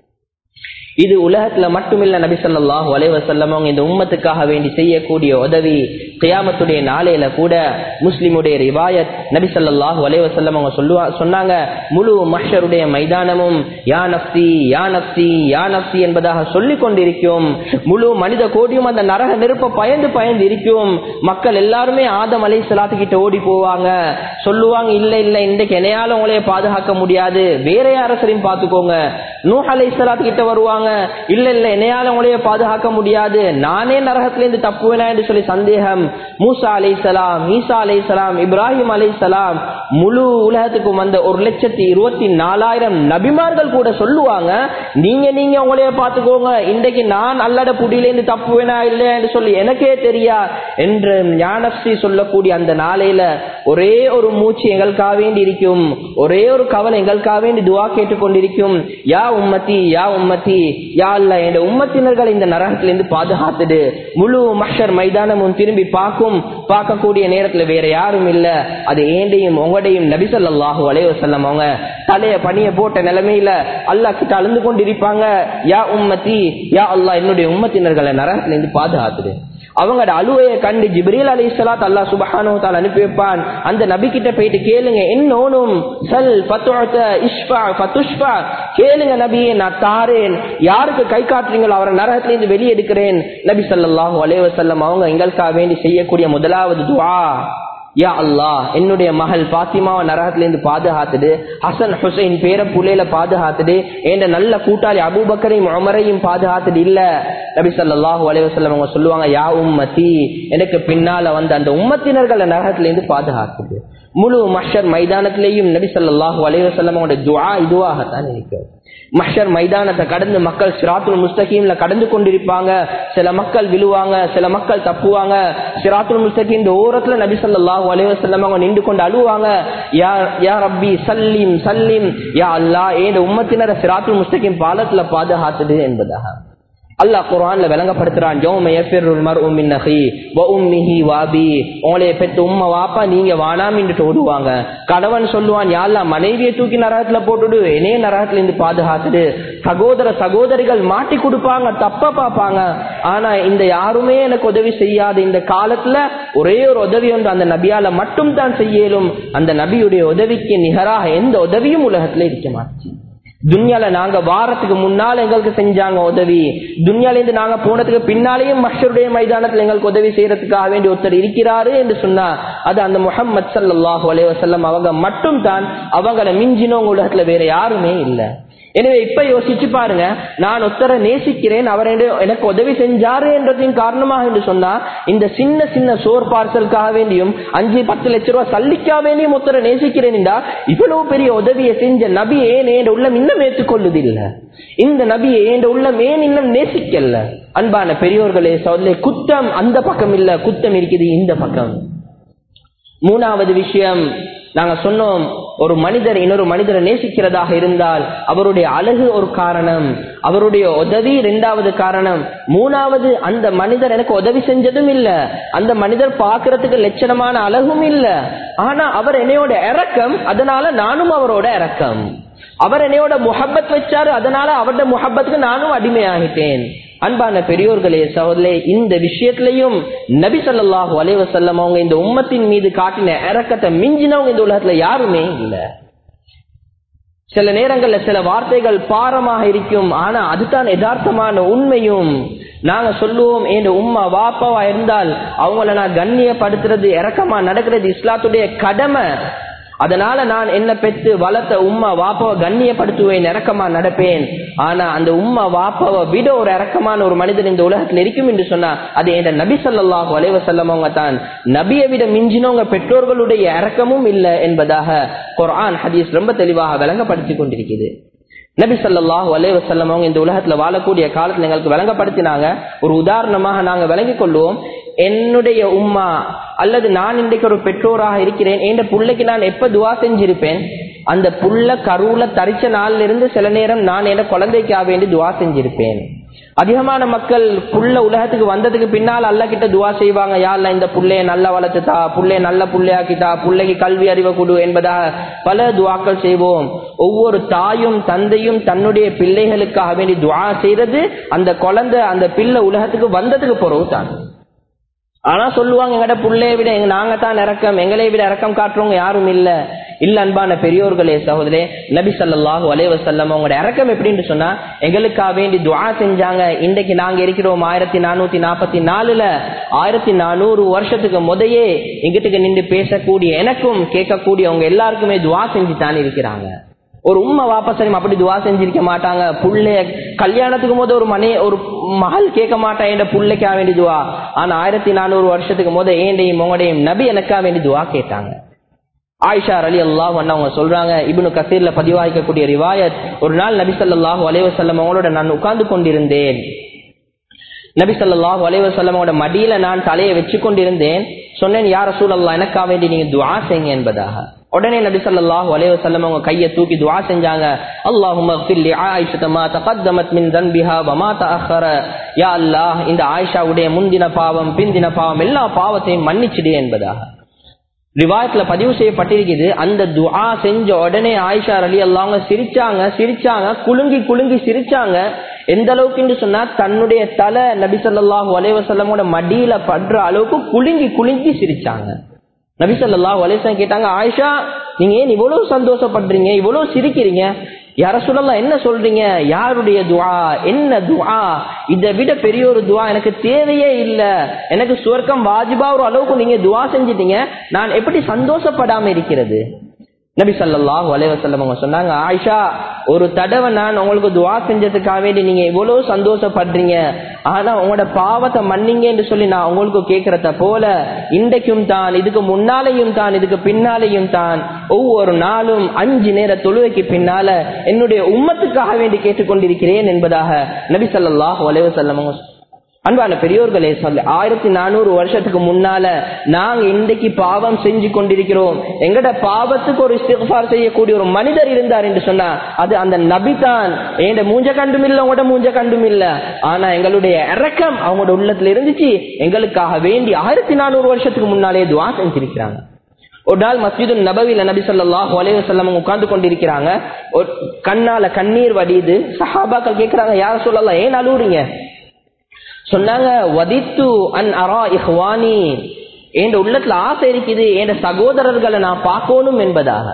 இது உலகத்துல மட்டுமில்ல நபி ஸல்லல்லாஹு அலைஹி வஸல்லம் அவங்க இந்த உம்மத்துக்காக வேண்டி செய்யக்கூடிய உதவி கியாமத்துடைய நாளையில கூட முஸ்லிமுடைய ரிவாயத் நபி ஸல்லல்லாஹு அலைஹி வஸல்லம் அவங்க சொல்லுவா சொன்னாங்க முழு மஹ்ஷருடைய மைதானமும் யா நஃப்சி யா நஃப்சி யா நஃப்சி என்பதாக சொல்லிக் கொண்டிருக்கும் முழு மனித கோடியும் அந்த நரக நெருப்ப பயந்து பயந்து இருக்கும் மக்கள் எல்லாருமே ஆதம் அலை கிட்ட ஓடி போவாங்க சொல்லுவாங்க இல்ல இல்ல இன்றைக்கு என்னையால உங்களைய பாதுகாக்க முடியாது வேற யாரசரையும் பார்த்துக்கோங்க நூஹ் அலை கிட்ட வருவாங்க இல்ல இல்ல என்னையால உங்களைய பாதுகாக்க முடியாது நானே நரகத்திலிருந்து தப்புவேனா என்று சொல்லி சந்தேகம் மூசா அலை சலாம் ஈசா அலை சலாம் இப்ராஹிம் அலை சலாம் முழு உலகத்துக்கும் வந்த ஒரு லட்சத்தி இருபத்தி நாலாயிரம் நபிமார்கள் கூட சொல்லுவாங்க நீங்க நீங்க உங்களைய பார்த்துக்கோங்க இன்றைக்கு நான் அல்லட புடியிலிருந்து தப்புவேனா இல்லையா என்று சொல்லி எனக்கே தெரியா என்று ஞானஸ்ரீ சொல்லக்கூடிய அந்த நாளையில ஒரே ஒரு மூச்சு எங்களுக்காக வேண்டி இருக்கும் ஒரே ஒரு கவலை எங்களுக்காக வேண்டி துவா கேட்டுக்கொண்டிருக்கும் யா உம்மத்தி யா உம்மத்தி யா அல்ல என் உம்மத்தினர்களை இந்த நரகத்திலிருந்து பாதுகாத்துடு முழு மஷர் மைதானமும் திரும்பி பார்க்கும் பார்க்கக்கூடிய நேரத்துல வேற யாரும் இல்ல அது ஏண்டையும் உங்களையும் நபிசல்லாஹு அலைய செல்லம் அவங்க தலைய பணிய போட்ட நிலைமையில அல்லாஹ் கிட்ட அழுந்து கொண்டிருப்பாங்க யா உம்மத்தி யா அல்லாஹ் என்னுடைய உம்மத்தினர்களை நரகத்திலிருந்து பாதுகாத்துடு அவங்களோட அழுவையை கண்டு ஜிப்ரீல் அலி சலாத் அல்லா சுபஹானு தால் அனுப்பி வைப்பான் அந்த நபி கிட்ட போயிட்டு கேளுங்க என்னோனும் சல் பத்துஅத்த இஷ்பா பத்துஷ்பா கேளுங்க நபியே நான் தாரேன் யாருக்கு கை காட்டுறீங்களோ அவரை நரகத்திலிருந்து வெளியே எடுக்கிறேன் நபி ஸல்லல்லாஹு அலைஹி வஸல்லம் அவங்க எங்களுக்காக வேண்டி செய்யக்கூடிய முதலாவது துஆ யா அல்லாஹ் என்னுடைய மகள் பாத்திமாவை நரகத்திலிருந்து பாதுகாத்துடு ஹசன் ஹுசைன் பேர புள்ளையில பாதுகாத்துடு என்ற நல்ல கூட்டாளி அபூபக்கரையும் உமரையும் பாதுகாத்துடு இல்ல நபி ஸல்லல்லாஹு அலைஹி வஸல்லம் அவங்க சொல்லுவாங்க யா உம்மத்தி எனக்கு பின்னால வந்த அந்த உம்மத்தினர்களை நரகத்திலிருந்து பாதுகாத்துடு முழு மஷர் மைதானத்திலேயும் நபி ஸல்லல்லாஹு அலைஹி வஸல்லம் அவங்களுடைய துஆ இதுவாகத்தான் இருக்கிறது மஷர் மைதானத்தை கடந்து மக்கள் சிராத்துல் முஸ்தகீம்ல கடந்து கொண்டிருப்பாங்க சில மக்கள் விழுவாங்க சில மக்கள் தப்புவாங்க சிராத்துல் முஸ்தகீம் இந்த ஓரத்துல நபி ஸல்லல்லாஹு அலைஹி வஸல்லம் அவங்க நின்று கொண்டு அழுவாங்க யா யா ரப்பி சல்லிம் சல்லிம் யா அல்லாஹ் ஏன் உம்மத்தினரை சிராத்துல் முஸ்தகீம் பாலத்துல பாதுகாத்துடு என்பதாக அல்லாஹ் குர்ஆன்ல விளங்கப்படுத்துறான் யௌம யஃபிருல் மர்உ மின் அஹி வ உம்மிஹி வ அபி உங்களைய பெத்த உம்மா வாப்பா நீங்க வானாமின்னுட்டு ஓடுவாங்க கணவன் சொல்லுவான் யா அல்லாஹ் மனைவியை தூக்கி நரகத்துல போட்டுடு என்னே நரகத்துல இருந்து பாதுகாத்துடு சகோதர சகோதரிகள் மாட்டி கொடுப்பாங்க தப்ப பார்ப்பாங்க ஆனா இந்த யாருமே எனக்கு உதவி செய்யாத இந்த காலத்துல ஒரே ஒரு உதவி ஒன்று அந்த நபியால மட்டும் தான் செய்யலும் அந்த நபியுடைய உதவிக்கு நிகராக எந்த உதவியும் உலகத்துல இருக்க மாட்டுச்சு துன்யால நாங்க வாரத்துக்கு முன்னால எங்களுக்கு செஞ்சாங்க உதவி துன்யால இருந்து நாங்க போனதுக்கு பின்னாலேயும் மஷருடைய மைதானத்துல எங்களுக்கு உதவி செய்யறதுக்காக வேண்டி ஒருத்தர் இருக்கிறாரு என்று சொன்னா அது அந்த முகமது சல்லாஹூ அலைவசல்லம் அவங்க மட்டும் தான் அவங்கள மிஞ்சினவங்க உலகத்துல வேற யாருமே இல்லை எனவே இப்ப யோசிச்சு பாருங்க நான் ஒருத்தரை நேசிக்கிறேன் அவர் எனக்கு உதவி செஞ்சாரு என்றதையும் காரணமாக என்று சொன்னா இந்த சின்ன சின்ன சோர் பார்சலுக்காக வேண்டியும் அஞ்சு பத்து லட்சம் ரூபாய் சல்லிக்காக வேண்டியும் ஒருத்தரை நேசிக்கிறேன் இவ்வளவு பெரிய உதவியை செஞ்ச நபி ஏன் என் உள்ளம் இன்னும் ஏற்றுக்கொள்ளுது இல்ல இந்த நபியை என் உள்ளம் ஏன் இன்னும் நேசிக்கல அன்பான பெரியோர்களே சொல்ல குத்தம் அந்த பக்கம் இல்ல குத்தம் இருக்குது இந்த பக்கம் மூணாவது விஷயம் நாங்க சொன்னோம் ஒரு மனிதர் இன்னொரு மனிதரை நேசிக்கிறதாக இருந்தால் அவருடைய அழகு ஒரு காரணம் அவருடைய உதவி இரண்டாவது காரணம் மூணாவது அந்த மனிதர் எனக்கு உதவி செஞ்சதும் இல்ல அந்த மனிதர் பாக்குறதுக்கு லட்சணமான அழகும் இல்ல ஆனா அவர் என்னையோட இறக்கம் அதனால நானும் அவரோட இறக்கம் அவர் என்னையோட முஹப்பத் வச்சாரு அதனால அவருடைய முஹப்பத்துக்கு நானும் அடிமையாகிட்டேன் அன்பான பெரியோர்களே சகோதரே இந்த விஷயத்திலையும் நபி சொல்லாஹு அலைவசல்லம் அவங்க இந்த உம்மத்தின் மீது காட்டின இறக்கத்தை மிஞ்சினவங்க இந்த உலகத்துல யாருமே இல்லை சில நேரங்கள்ல சில வார்த்தைகள் பாரமாக இருக்கும் ஆனா அதுதான் யதார்த்தமான உண்மையும் நாங்க சொல்லுவோம் என் உம்மா வாப்பாவா இருந்தால் அவங்கள நான் கண்ணியப்படுத்துறது இறக்கமா நடக்கிறது இஸ்லாத்துடைய கடமை அதனால நான் என்ன பெற்று வளர்த்த உம்மா வாப்பாவை கண்ணியப்படுத்துவேன் இறக்கமா நடப்பேன் ஆனா அந்த உம்மா வாப்பாவை விட ஒரு இறக்கமான ஒரு மனிதன் இந்த உலகத்தில் இருக்கும் என்று சொன்னா அது என் நபி சொல்லாஹு அலைவ செல்லவங்க தான் நபியை விட மிஞ்சினவங்க பெற்றோர்களுடைய இறக்கமும் இல்லை என்பதாக குர்ஆன் ஹதீஸ் ரொம்ப தெளிவாக விளங்கப்படுத்தி கொண்டிருக்கிறது நபி சொல்லாஹு அலே வசல்லம் அவங்க இந்த உலகத்துல வாழக்கூடிய காலத்துல எங்களுக்கு விளங்கப்படுத்தினாங்க ஒரு உதாரணமாக நாங்க விளங்கிக் கொள்வோம் என்னுடைய உம்மா அல்லது நான் இன்றைக்கு ஒரு பெற்றோராக இருக்கிறேன் என் பிள்ளைக்கு நான் எப்ப துவா செஞ்சிருப்பேன் அந்த புள்ள கருவுல தரிச்ச நாள்ல இருந்து சில நேரம் நான் என் குழந்தைக்காக வேண்டி துவா செஞ்சிருப்பேன் அதிகமான மக்கள் புள்ள உலகத்துக்கு வந்ததுக்கு பின்னால் அல்ல கிட்ட துவா செய்வாங்க யாழ்ல இந்த புள்ளைய நல்லா வளர்த்துதா புள்ளைய நல்ல புள்ளையாக்கிட்டா பிள்ளைக்கு கல்வி அறிவை கொடு என்பதாக பல துவாக்கள் செய்வோம் ஒவ்வொரு தாயும் தந்தையும் தன்னுடைய பிள்ளைகளுக்காக வேண்டி துவா செய்யறது அந்த குழந்தை அந்த பிள்ளை உலகத்துக்கு வந்ததுக்கு பிறகு தான் ஆனா சொல்லுவாங்க எங்கட புள்ளைய விட எங்க நாங்க தான் இறக்கம் எங்களை விட இறக்கம் காட்டுறவங்க யாரும் இல்ல இல்ல அன்பான பெரியோர்களே சகோதரே நபி சல்லாஹூ அலைவசல்லம் அவங்களோட இறக்கம் எப்படின்னு சொன்னா எங்களுக்காக வேண்டி துவா செஞ்சாங்க இன்றைக்கு நாங்க இருக்கிறோம் ஆயிரத்தி நானூத்தி நாற்பத்தி நாலுல ஆயிரத்தி நானூறு வருஷத்துக்கு முதையே எங்கிட்ட நின்று பேசக்கூடிய எனக்கும் கேட்கக்கூடியவங்க எல்லாருக்குமே துவா செஞ்சு தான் இருக்கிறாங்க ஒரு உண்மை வாபசரியம் அப்படி துவா செஞ்சிருக்க மாட்டாங்க புள்ளைய கல்யாணத்துக்கு போது ஒரு மனை ஒரு மகள் கேட்க மாட்டான் என் புள்ளைக்கா வேண்டி துவா ஆனா ஆயிரத்தி நானூறு வருஷத்துக்கு போது ஏண்டையும் உங்களையும் நபி எனக்கா வேண்டி துவா கேட்டாங்க ஆயிஷா அலி அல்லாஹ் அவங்க சொல்றாங்க இப்னு கசீர்ல பதிவாய்க்கக்கூடிய ரிவாயத் ஒரு நாள் நபி ஸல்லல்லாஹு அலைஹி வஸல்லம் அவங்களோட நான் உட்கார்ந்து கொண்டிருந்தேன் நபி ஸல்லல்லாஹு அலைஹி வஸல்லமோட மடியில நான் தலையை வச்சு கொண்டிருந்தேன் சொன்னேன் யார் ரசூலல்லாஹ் எனக்கா வேண்டி நீங்க துஆ செய்யுங்க என்பதாக உடனே நபி ஸல்லல்லாஹு அலைஹி வஸல்லம் அவங்க கையை தூக்கி துஆ செஞ்சாங்க அல்லாஹும்ம ஃபில் லி ஆயிஷா மா தகத்தமத் மின் தன்பிஹா வ மா தஅخر யா அல்லாஹ் இந்த ஆயிஷாவுடைய முந்தின பாவம் பிந்தின பாவம் எல்லா பாவத்தையும் மன்னிச்சிடு என்பதாக ரிவாயத்துல பதிவு செய்யப்பட்டிருக்குது அந்த துஆ செஞ்ச உடனே ஆயிஷா அலி அல்லாங்க சிரிச்சாங்க சிரிச்சாங்க குலுங்கி குலுங்கி சிரிச்சாங்க எந்த அளவுக்கு சொன்னா தன்னுடைய தலை நபி சொல்லாஹு அலைவசல்லமோட மடியில படுற அளவுக்கு குலுங்கி குலுங்கி சிரிச்சாங்க நபி சொல்லாஹு அலைவசம் கேட்டாங்க ஆயிஷா நீங்க ஏன் இவ்வளவு சந்தோஷப்படுறீங்க இவ்வளவு சிரிக்கிறீங்க யார சொல்லலாம் என்ன சொல்றீங்க யாருடைய துவா என்ன துவா இதை விட பெரிய ஒரு துவா எனக்கு தேவையே இல்ல எனக்கு சுவர்க்கம் வாஜிபா ஒரு அளவுக்கு நீங்க துவா செஞ்சிட்டீங்க நான் எப்படி சந்தோஷப்படாம இருக்கிறது நபி சல்லாஹூ அலைவசல்லம் அவங்க சொன்னாங்க ஆயிஷா ஒரு தடவை நான் உங்களுக்கு துவா செஞ்சதுக்காக வேண்டி நீங்க எவ்வளவு சந்தோஷப்படுறீங்க ஆனா உங்களோட பாவத்தை மன்னிங்க என்று சொல்லி நான் உங்களுக்கு கேட்கறத போல இன்றைக்கும் தான் இதுக்கு முன்னாலேயும் தான் இதுக்கு பின்னாலேயும் தான் ஒவ்வொரு நாளும் அஞ்சு நேர தொழுவைக்கு பின்னால என்னுடைய உம்மத்துக்காக வேண்டி கேட்டுக்கொண்டிருக்கிறேன் என்பதாக நபி சல்லாஹூ அலைவசல்லம் அன்பான பெரியோர்களே சொல்ல ஆயிரத்தி நானூறு வருஷத்துக்கு முன்னால நாங்க இன்றைக்கு பாவம் செஞ்சு கொண்டிருக்கிறோம் எங்கட பாவத்துக்கு ஒரு இஸ்திஃபார் செய்யக்கூடிய ஒரு மனிதர் இருந்தார் என்று சொன்னா அது அந்த நபி தான் எங்க மூஞ்ச கண்டும் இல்ல உங்களோட மூஞ்ச கண்டும் இல்ல ஆனா எங்களுடைய இறக்கம் அவங்களோட உள்ளத்துல இருந்துச்சு எங்களுக்காக வேண்டி ஆயிரத்தி நானூறு வருஷத்துக்கு முன்னாலே துவா செஞ்சிருக்கிறாங்க ஒரு நாள் மஸ்ஜிது நபவில நபி சொல்லாஹ் வலைவசல்லம் உட்கார்ந்து கொண்டிருக்கிறாங்க ஒரு கண்ணால கண்ணீர் வடியுது சஹாபாக்கள் கேட்கிறாங்க யார சொல்லலாம் ஏன் அழுவுறீங்க சொன்னாங்க வதித்து அன் அரா இஹ்வானி என் உள்ளத்துல ஆசை இருக்குது என் சகோதரர்களை நான் பார்க்கணும் என்பதாக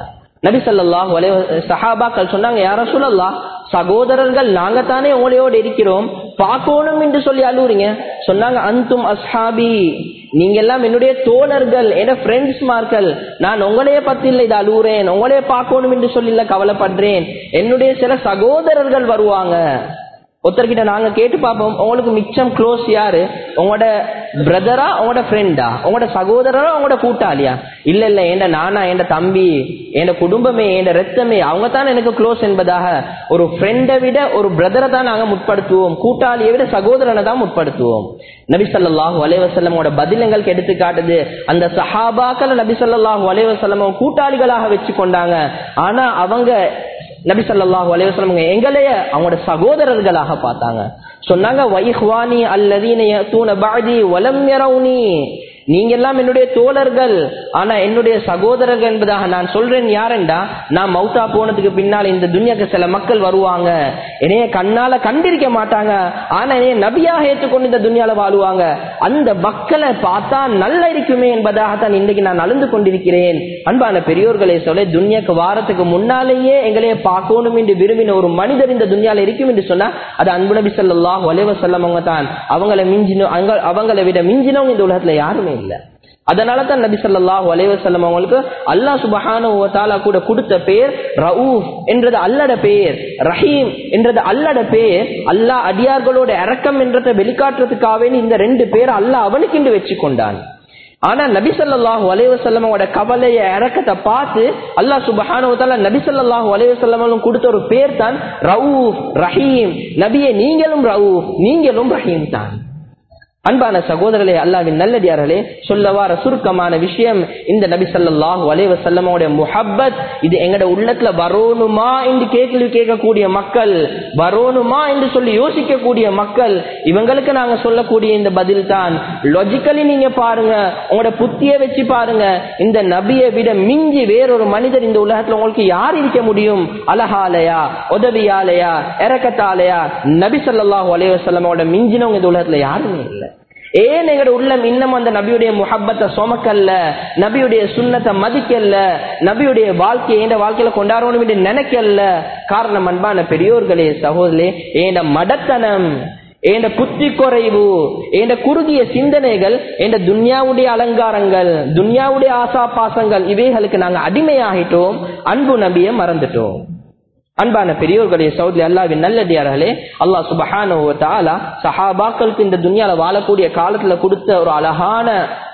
நபி ஸல்லல்லாஹு அலைஹி வ- சஹாபாக்கள் சொன்னாங்க யார சொல்லலாம் சகோதரர்கள் நாங்க தானே உங்களோட இருக்கிறோம் பார்க்கணும் என்று சொல்லி அழுவுறீங்க சொன்னாங்க அந்தும் அஸ்ஹாபி நீங்க எல்லாம் என்னுடைய தோழர்கள் என் ஃப்ரெண்ட்ஸ் மார்கள் நான் உங்களைய பத்தி இல்ல இது அழுவுறேன் உங்களைய பார்க்கணும் என்று சொல்லி இல்ல கவலைப்படுறேன் என்னுடைய சில சகோதரர்கள் வருவாங்க ஒருத்தர்கிட்ட நாங்க கேட்டு பார்ப்போம் உங்களுக்கு மிச்சம் க்ளோஸ் யாரு உங்களோட பிரதரா உங்களோட ஃப்ரெண்டா உங்களோட சகோதரரா உங்களோட கூட்டாளியா இல்ல இல்ல ஏண்ட நானா ஏண்ட தம்பி என் குடும்பமே என் ரத்தமே அவங்க தான் எனக்கு க்ளோஸ் என்பதாக ஒரு ஃப்ரெண்டை விட ஒரு பிரதரை தான் நாங்க முற்படுத்துவோம் கூட்டாளியை விட சகோதரனை தான் முற்படுத்துவோம் நபி ஸல்லல்லாஹு அலைஹி வஸல்லமோட பதில் எங்களுக்கு எடுத்து காட்டுது அந்த சஹாபாக்கள் நபி ஸல்லல்லாஹு அலைஹி வஸல்லம் கூட்டாளிகளாக வச்சு கொண்டாங்க ஆனா அவங்க நபி ஸல்லல்லாஹு அலைஹி வஸல்லம் எங்களைய அவங்களோட சகோதரர்களாக பார்த்தாங்க சொன்னாங்க வைஹ்வானி அல்லதீன யதூன பஅதி வலம் யரவுனி நீங்க எல்லாம் என்னுடைய தோழர்கள் ஆனா என்னுடைய சகோதரர்கள் என்பதாக நான் சொல்றேன் யாரெண்டா நான் மௌத்தா போனதுக்கு பின்னால் இந்த துன்யாக்கு சில மக்கள் வருவாங்க என்னைய கண்ணால கண்டிருக்க மாட்டாங்க ஆனா என்னைய நபியாக ஏற்றுக்கொண்டு இந்த துன்யால வாழுவாங்க அந்த மக்களை பார்த்தா நல்லா இருக்குமே என்பதாகத்தான் இன்றைக்கு நான் அழுந்து கொண்டிருக்கிறேன் அன்பான பெரியோர்களை சொல்ல துன்யாக்கு வாரத்துக்கு முன்னாலேயே எங்களையே பார்க்கணும் என்று விரும்பின ஒரு மனிதர் இந்த துன்யால இருக்கும் என்று சொன்னா அது அன்பு நபி ஸல்லல்லாஹு அலைஹி வஸல்லம் அவங்க தான் அவங்களை மிஞ்சினோம் அவங்க- அவங்களை விட மிஞ்சினவங்க இந்த உலகத்துல யாருமே இல்ல அதனால தான் நபி ஸல்லல்லாஹு அலைஹி வஸல்லம் அவங்களுக்கு அல்லாஹ் சுப்ஹானஹு வ தஆலா கூட கொடுத்த பேர் ரவுஃப் என்றது அல்லாஹ்ட பேர் ரஹீம் என்றது அல்லாஹ்ட பேர் அல்லாஹ் அடியார்களோட இரக்கம் என்றதை வெளிக்காட்டுறதுக்காக இந்த ரெண்டு பேர் அல்லாஹ் அவனுக்கு வச்சு கொண்டான் ஆனா நபி ஸல்லல்லாஹு அலைஹி வஸல்லமோட கவலைய இறக்கத்தை பார்த்து அல்லாஹ் சுப்ஹானஹு வ தஆலா நபி ஸல்லல்லாஹு அலைஹி வஸல்லம் கொடுத்த ஒரு பேர் தான் ரவுஃப் ரஹீம் நபியே நீங்களும் ரவுஃப் நீங்களும் ரஹீம் தான் அன்பான சகோதரர்களே அல்லாவின் நல்லடியார்களே சொல்லவார சுருக்கமான விஷயம் இந்த நபி ஸல்லல்லாஹு அலைஹி வஸல்லமோட முஹப்பத் இது எங்கட உள்ளத்துல வரணுமா என்று கேள்வி கேட்கக்கூடிய மக்கள் வரணுமா என்று சொல்லி யோசிக்கக்கூடிய மக்கள் இவங்களுக்கு நாங்க சொல்லக்கூடிய இந்த பதில் தான் லாஜிக்கலி நீங்க பாருங்க உங்களோட புத்திய வச்சு பாருங்க இந்த நபியை விட மிஞ்சி வேறொரு மனிதர் இந்த உலகத்துல உங்களுக்கு யார் இருக்க முடியும் அழகாலையா உதவியாலையா இறக்கத்தாலையா நபி ஸல்லல்லாஹு அலைஹி வஸல்லமோட மிஞ்சினவங்க இந்த உலகத்துல யாருமே இல்லை ஏன் எங்கட உள்ளம் இன்னும் அந்த நபியுடைய முஹப்பத்தை சுமக்கல்ல நபியுடைய சுண்ணத்தை மதிக்கல்ல நபியுடைய வாழ்க்கையை எந்த வாழ்க்கையில கொண்டாடணும் என்று நினைக்கல காரணம் அன்பான பெரியோர்களே சகோதரே ஏண்ட மடத்தனம் ஏண்ட புத்தி குறைவு ஏண்ட குறுகிய சிந்தனைகள் ஏண்ட துன்யாவுடைய அலங்காரங்கள் துன்யாவுடைய ஆசா பாசங்கள் இவைகளுக்கு நாங்க அடிமையாகிட்டோம் அன்பு நபியை மறந்துட்டோம் அன்பான பெரியோர்களே சௌத்ரி அல்லாவின் நல்லடியார்களே அல்லாஹ் சுபஹானு வ தஆலா சஹாபாக்களுக்கு இந்த துன்யால வாழக்கூடிய காலத்துல கொடுத்த ஒரு அழகான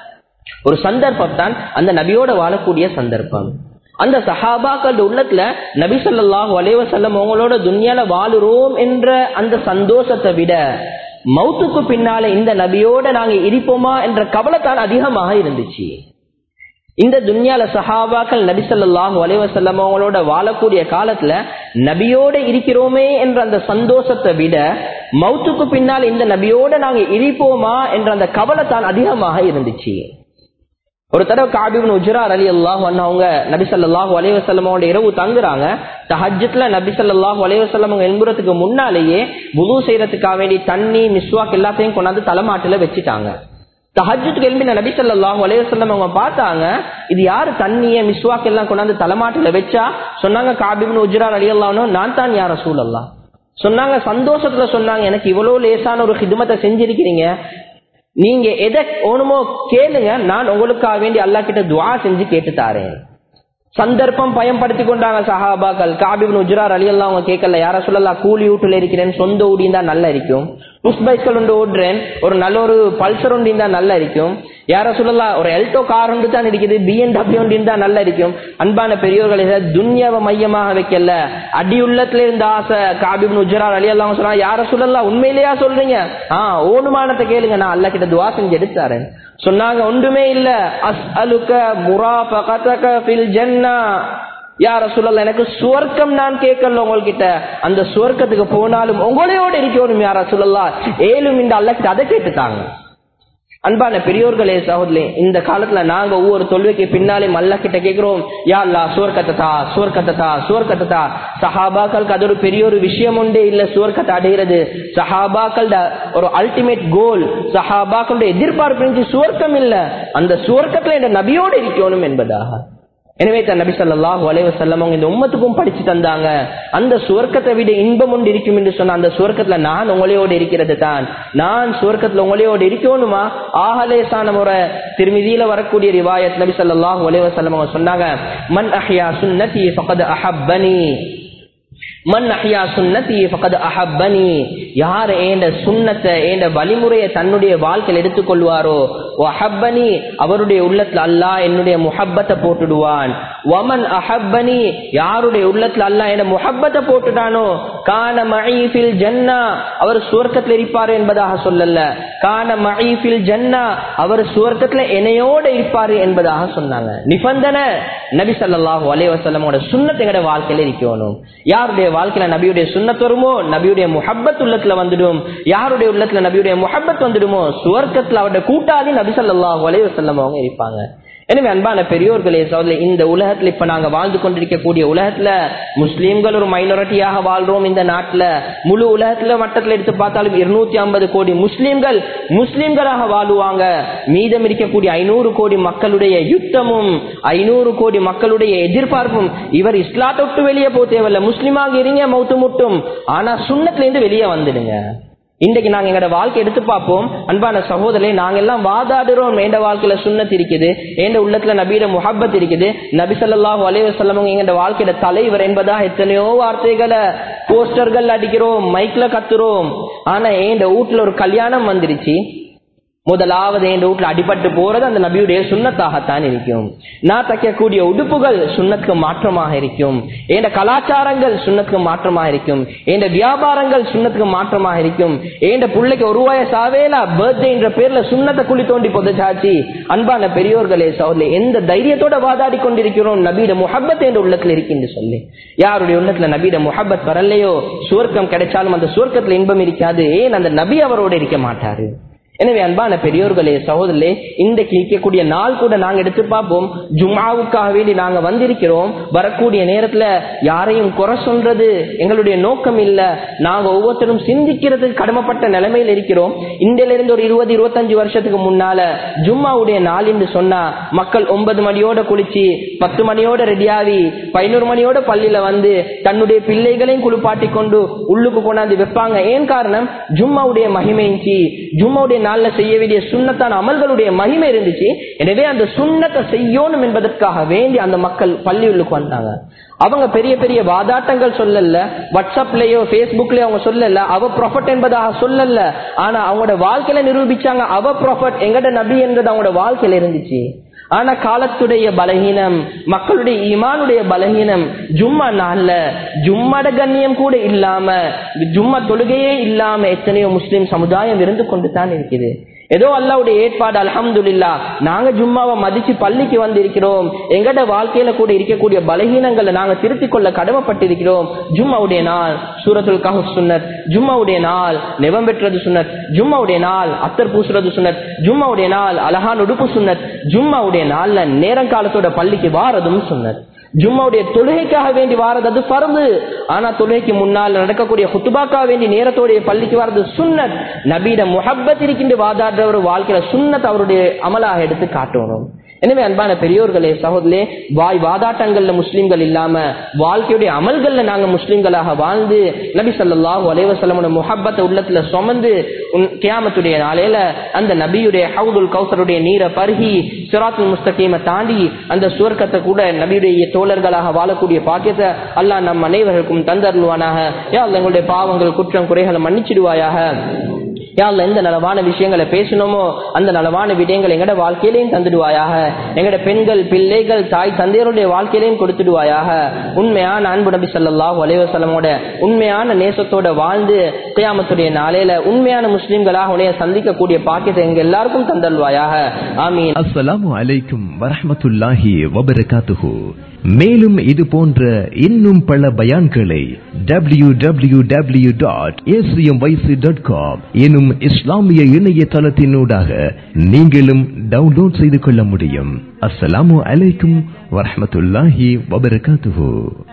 ஒரு சந்தர்ப்பம் தான் அந்த நபியோட வாழக்கூடிய சந்தர்ப்பம் அந்த சஹாபாக்கள் உள்ளத்துல நபி ஸல்லல்லாஹு அலைஹி வஸல்லம் அவங்களோட துன்யால வாழுறோம் என்ற அந்த சந்தோஷத்தை விட மௌத்துக்கு பின்னால இந்த நபியோட நாங்க இருப்போமா என்ற கவலை தான் அதிகமாக இருந்துச்சு இந்த துன்யால சஹாபாக்கள் நபி ஸல்லல்லாஹு அலைஹி வஸல்லம் அவங்களோட வாழக்கூடிய காலத்துல நபியோட இருக்கிறோமே என்ற அந்த சந்தோஷத்தை விட மௌத்துக்கு பின்னால் இந்த நபியோட நாங்க இருப்போமா என்ற அந்த கவலை தான் அதிகமாக இருந்துச்சு ஒரு தடவை காபிபின் உஜ்ரார் அலி அல்லாஹ் அவங்க நபி ஸல்லல்லாஹு அலைஹி வஸல்லமோட இரவு தங்குறாங்க தஹஜ்ஜத்ல நபி ஸல்லல்லாஹு அலைஹி வஸல்லம் அவங்க எழும்புறதுக்கு முன்னாலேயே வுது செய்யறதுக்காக வேண்டி தண்ணி மிஸ்வாக் எல்லாத்தையும் கொண்டாந்து தலைமாட்டுல வச்சுட்டாங்க தஹஜ்ஜுக்கு எழும்பின நபி ஸல்லல்லாஹு அலைஹி வஸல்லம் அவங்க பார்த்தாங்க இது யாரு தண்ணிய மிஸ்வாக் எல்லாம் கொண்டாந்து தலைமாட்டுல வச்சா சொன்னாங்க காபிபின் உஜ்ரார் அலி அல்லாஹ் நான் தான் யார் ரசூலல்லாஹ் சொன்னாங்க சந்தோஷத்துல சொன்னாங்க எனக்கு இவ்வளவு லேசான ஒரு ஹிதுமத்தை செஞ்சிருக்கிறீங்க நீங்க எதை ஓணுமோ கேளுங்க நான் உங்களுக்காக வேண்டி அல்லாஹ் கிட்ட துவா செஞ்சு கேட்டு தாரேன் சந்தர்ப்பம் பயன்படுத்தி கொண்டாங்க சஹாபாக்கள் காபிபின் உஜ்ரார் அலி அல்லாஹ் அவங்க கேட்கல யார சொல்லலாம் கூலி வீட்டுல இருக்கிறேன் சொந்த ஊடி தான் நல்லா இருக்கும் புஷ் பைஸ்கள் ஒன்று ஓடுறேன் ஒரு நல்ல ஒரு பல்சர் ஒன்று தான் நல்லா இருக்கும் யார சொல்லலாம் ஒரு எல்டோ கார் ஒன்று தான் இருக்குது பிஎன்டபிள்யூ ஒன்று தான் நல்லா இருக்கும் அன்பான பெரியோர்களை துன்யாவை மையமாக வைக்கல அடி உள்ளத்துல இருந்த ஆசை காபிபின் உஜ்ரார் அலி அல்லாஹ் சொன்னா யார சொல்லலாம் உண்மையிலேயா சொல்றீங்க ஆஹ் ஓணுமானத்தை கேளுங்க நான் அல்ல கிட்ட துவா செஞ்சு எடுத்தாரேன் சொன்னாங்க ஒன்றுமே இல்ல அஸ் அலுக்க முராஃபகதக ஃபில் ஜன்னா யார சொல்லல எனக்கு சுவர்க்கம் நான் கேட்கல உங்ககிட்ட அந்த சுவர்க்கத்துக்கு போனாலும் உங்களையோட இருக்கணும் யார சொல்லலாம் ஏழும் இந்த அல்ல அதை கேட்டுட்டாங்க அன்பான பெரியோர்களே சகோதரே இந்த காலத்துல நாங்க ஒவ்வொரு தொல்வைக்கு பின்னாலே மல்ல கிட்ட கேக்குறோம் யா அல்லா சுவர்க்கத்தை தா சுவர்க்கத்தை தா சுவர்க்கத்தை தா சஹாபாக்களுக்கு அது ஒரு பெரிய ஒரு விஷயம் உண்டே இல்ல சுவர்க்கத்தை அடைகிறது சஹாபாக்களோட ஒரு அல்டிமேட் கோல் சஹாபாக்களோட எதிர்பார்ப்பு இருந்துச்சு சுவர்க்கம் இல்ல அந்த சுவர்க்கத்துல இந்த நபியோடு இருக்கணும் என்பதாக எனவே தான் நபி ஸல்லல்லாஹு அலைஹி வஸல்லம் அவங்க இந்த உம்மத்துக்கும் படிச்சு தந்தாங்க அந்த சுவர்க்கத்தை விட இன்பம் ஒன்று இருக்கும் என்று சொன்ன அந்த சுவர்க்கத்துல நான் உங்களையோடு இருக்கிறது தான் நான் சுவர்க்கத்துல உங்களையோடு இருக்கணுமா ஆகலேசான முறை திருமிதியில வரக்கூடிய ரிவாயத் நபி ஸல்லல்லாஹு அலைஹி வஸல்லம் அவங்க சொன்னாங்க மன் அஹ்யா சுன்னதி ஃபகத் அஹப்பனி மன் அஹ்யா சுன்னதி ஃபகத் அஹப்பனி யார் ஏண்ட சுன்னத்தை ஏண்ட வழிமுறையை தன்னுடைய வாழ்க்கையில் எடுத்துக்கொள்வாரோ அஹப்பனி அவருடைய உள்ளத்துல அல்லாஹ் என்னுடைய முஹப்பத்தை போட்டுடுவான் வமன் அஹப்பனி யாருடைய உள்ளத்துல அல்லாஹ் என்ன முஹப்பத்தை போட்டுட்டானோ கான மஈஃபில் ஜன்னா அவர் சுவர்க்கத்தில் இருப்பார் என்பதாக சொல்லல கான மஈஃபில் ஜன்னா அவர் சுவர்க்கத்துல என்னையோட இருப்பாரு என்பதாக சொன்னாங்க நிபந்தனை நபி ஸல்லல்லாஹு அலைஹி வஸல்லமோட சுன்னத்தை எங்கட வாழ்க்கையில இருக்கணும் யாருடைய வாழ்க்கையில நபியுடைய சுன்னத் வருமோ நபியுடைய முஹப்பத் உள்ளத்துல வந்துடும் யாருடைய உள்ளத்துல நபியுடைய முஹப்பத் வந்துடுமோ சுவர்க்கத்துல அவருடைய கூட்டாளி நபி ஸல்லல்லாஹு அலைஹி வஸல்லம் அவங்க இருப்பாங்க எனவே அன்பான பெரியோர்களே சோதரி இந்த உலகத்துல இப்ப நாங்க வாழ்ந்து கொண்டிருக்கக்கூடிய உலகத்துல முஸ்லீம்கள் ஒரு மைனாரிட்டியாக வாழ்றோம் இந்த நாட்டுல முழு உலகத்துல மட்டத்துல எடுத்து பார்த்தாலும் இருநூத்தி ஐம்பது கோடி முஸ்லீம்கள் முஸ்லீம்களாக வாழுவாங்க மீதம் இருக்கக்கூடிய ஐநூறு கோடி மக்களுடைய யுத்தமும் ஐநூறு கோடி மக்களுடைய எதிர்பார்ப்பும் இவர் இஸ்லாத்தை விட்டு வெளியே போக தேவையில்ல முஸ்லீமாக இருங்க மௌத்து முட்டும் ஆனா சுண்ணத்துல இருந்து வெளியே வந்துடுங்க இன்றைக்கு நாங்க எங்களோட வாழ்க்கை எடுத்து பார்ப்போம் அன்பான சகோதரே நாங்க எல்லாம் வாதாடுறோம் எந்த வாழ்க்கையில சுண்ணத் இருக்குது எந்த உள்ளத்துல நபீட முஹப்பத் இருக்குது நபி ஸல்லல்லாஹு அலைஹி வஸல்லம் எங்களோட வாழ்க்கையோட தலைவர் என்பதா எத்தனையோ வார்த்தைகளை போஸ்டர்கள் அடிக்கிறோம் மைக்ல கத்துறோம் ஆனா எந்த வீட்டுல ஒரு கல்யாணம் வந்துருச்சு முதலாவது என் வீட்டுல அடிபட்டு போறது அந்த நபியுடைய சுண்ணத்தாகத்தான் இருக்கும் நான் தைக்கக்கூடிய உடுப்புகள் சுண்ணத்துக்கு மாற்றமாக இருக்கும் என் கலாச்சாரங்கள் சுண்ணத்துக்கு மாற்றமாக இருக்கும் என் வியாபாரங்கள் சுண்ணத்துக்கு மாற்றமாக இருக்கும் என் பிள்ளைக்கு ஒரு வயசு ஆவேலா பர்த்டே என்ற பேர்ல சுண்ணத்தை குழி தோண்டி புதைச்சாச்சு அன்பான பெரியோர்களே சௌர்ல எந்த தைரியத்தோட வாதாடி கொண்டிருக்கிறோம் நபீட முஹப்பத் என்ற உள்ளத்துல இருக்குன்னு சொல்லி யாருடைய உள்ளத்துல நபீட முஹப்பத் வரலையோ சுவர்க்கம் கிடைச்சாலும் அந்த சுவர்க்கத்துல இன்பம் இருக்காது ஏன் அந்த நபி அவரோட இருக்க மாட்டாரு எனவே அன்பான பெரியோர்களே சகோதரே இன்றைக்கு இருக்கக்கூடிய நாள் கூட நாங்க எடுத்து பார்ப்போம் ஜும்மாவுக்காக வேண்டி நாங்க வந்திருக்கிறோம் வரக்கூடிய நேரத்துல யாரையும் குறை சொல்றது எங்களுடைய நோக்கம் இல்ல நாங்க ஒவ்வொருத்தரும் சிந்திக்கிறதுக்கு கடமைப்பட்ட நிலைமையில் இருக்கிறோம் இந்தியில இருந்து ஒரு இருபது இருபத்தஞ்சு வருஷத்துக்கு முன்னால ஜும்மாவுடைய நாள் என்று சொன்னா மக்கள் ஒன்பது மணியோட குளிச்சு பத்து மணியோட ரெடியாகி பதினோரு மணியோட பள்ளியில வந்து தன்னுடைய பிள்ளைகளையும் குளிப்பாட்டி கொண்டு உள்ளுக்கு கொண்டாந்து வைப்பாங்க ஏன் காரணம் ஜும்மாவுடைய மகிமைஞ்சி ஜும்மாவுடைய நாள்ல செய்ய வேண்டிய சுண்ணத்தான அமல்களுடைய மகிமை இருந்துச்சு எனவே அந்த சுண்ணத்தை செய்யணும் என்பதற்காக வேண்டி அந்த மக்கள் பள்ளியுள்ளுக்கு வந்தாங்க அவங்க பெரிய பெரிய வாதாட்டங்கள் சொல்லல வாட்ஸ்அப்லயோ பேஸ்புக்லயோ அவங்க சொல்லல அவ ப்ராஃபட் என்பதாக சொல்லல ஆனா அவங்களோட வாழ்க்கையில நிரூபிச்சாங்க அவ ப்ராஃபட் எங்கட நபி என்றது அவங்களோட வாழ்க்கையில இருந்துச்சு ஆனா காலத்துடைய பலகீனம் மக்களுடைய ஈமானுடைய பலகீனம் ஜும்மா நாள்ல ஜும்மட கண்ணியம் கூட இல்லாம ஜும்மா தொழுகையே இல்லாம எத்தனையோ முஸ்லிம் சமுதாயம் இருந்து கொண்டு தான் இருக்குது ஏதோ அல்லாவுடைய ஏற்பாடு அல்ஹம்துலில்லா நாங்க ஜும்மாவை மதிச்சு பள்ளிக்கு வந்து இருக்கிறோம் எங்கட வாழ்க்கையில கூட இருக்கக்கூடிய பலகீனங்களை நாங்க திருத்திக் கொள்ள கடமைப்பட்டிருக்கிறோம் ஜும்மாவுடைய நாள் சூரத்துல் கஹு சுன்னத் ஜும்மாவுடைய நாள் நெவம் பெற்றது சுன்னத் ஜும்மாவுடைய நாள் அத்தர் பூசுறது சுன்னத் ஜும்மாவுடைய நாள் அழகான உடுப்பு சுன்னத் ஜும்மாவுடைய நாள்ல நேரங்காலத்தோட பள்ளிக்கு வாரதும் சுன்னத் ஜும்மாவுடைய தொழுகைக்காக வேண்டி வாரது அது பரந்து ஆனா தொழுகைக்கு முன்னால் நடக்கக்கூடிய ஹுத்துபாக்காக வேண்டி நேரத்தோடைய பள்ளிக்கு வாரது சுன்னத் நபீட முஹப்பத் இருக்கின்ற வாதாடுற ஒரு வாழ்க்கையில சுன்னத் அவருடைய அமலாக எடுத்து காட்டணும் எனவே அன்பான பெரியோர்களே சகோதரே வாய் வாதாட்டங்கள்ல முஸ்லிம்கள் இல்லாம வாழ்க்கையுடைய அமல்கள்ல நாங்க முஸ்லிம்களாக வாழ்ந்து நபி ஸல்லல்லாஹு அலைஹி வஸல்லமோட முஹப்பத்தை உள்ளத்துல சுமந்து கியாமத்துடைய நாளையில அந்த நபியுடைய ஹவுதுல் கௌசருடைய நீரை பருகி சிராத்துல் முஸ்தகீமை தாண்டி அந்த சுவர்க்கத்தை கூட நபியுடைய தோழர்களாக வாழக்கூடிய பாக்கியத்தை அல்லாஹ் நம் அனைவருக்கும் தந்தருள்வானாக யா அல்லாஹ் எங்களுடைய பாவங்கள் குற்றம் குறைகளை மன்னிச்சிடுவாயாக யாழ்ல எந்த நலவான விஷயங்களை பேசணுமோ அந்த நலவான விடயங்கள் எங்கட வாழ்க்கையிலையும் தந்துடுவாயாக எங்கட பெண்கள் பிள்ளைகள் தாய் தந்தையருடைய வாழ்க்கையிலையும் கொடுத்துடுவாயாக உண்மையான அன்பு நபி ஸல்லல்லாஹு அலைஹி வஸல்லமோட உண்மையான நேசத்தோட வாழ்ந்து கியாமத்துடைய நாளையில உண்மையான முஸ்லிம்களாக உன்னைய சந்திக்கக்கூடிய பாக்கியத்தை எங்க எல்லாருக்கும் தந்தல்வாயாக ஆமீன் அஸ்ஸலாமு அலைக்கும் வரஹ்மத்துல்லாஹி வபரகாத்துஹு மேலும் இது போன்ற இன்னும் பல பயான்களை W W W dot dot com எனும் இஸ்லாமிய இணையதளத்தினூடாக நீங்களும் டவுன்லோட் செய்து கொள்ள முடியும் அஸ்ஸலாமு அலைக்கும் வரஹ்மத்துல்லாஹி வபரகாத்துஹு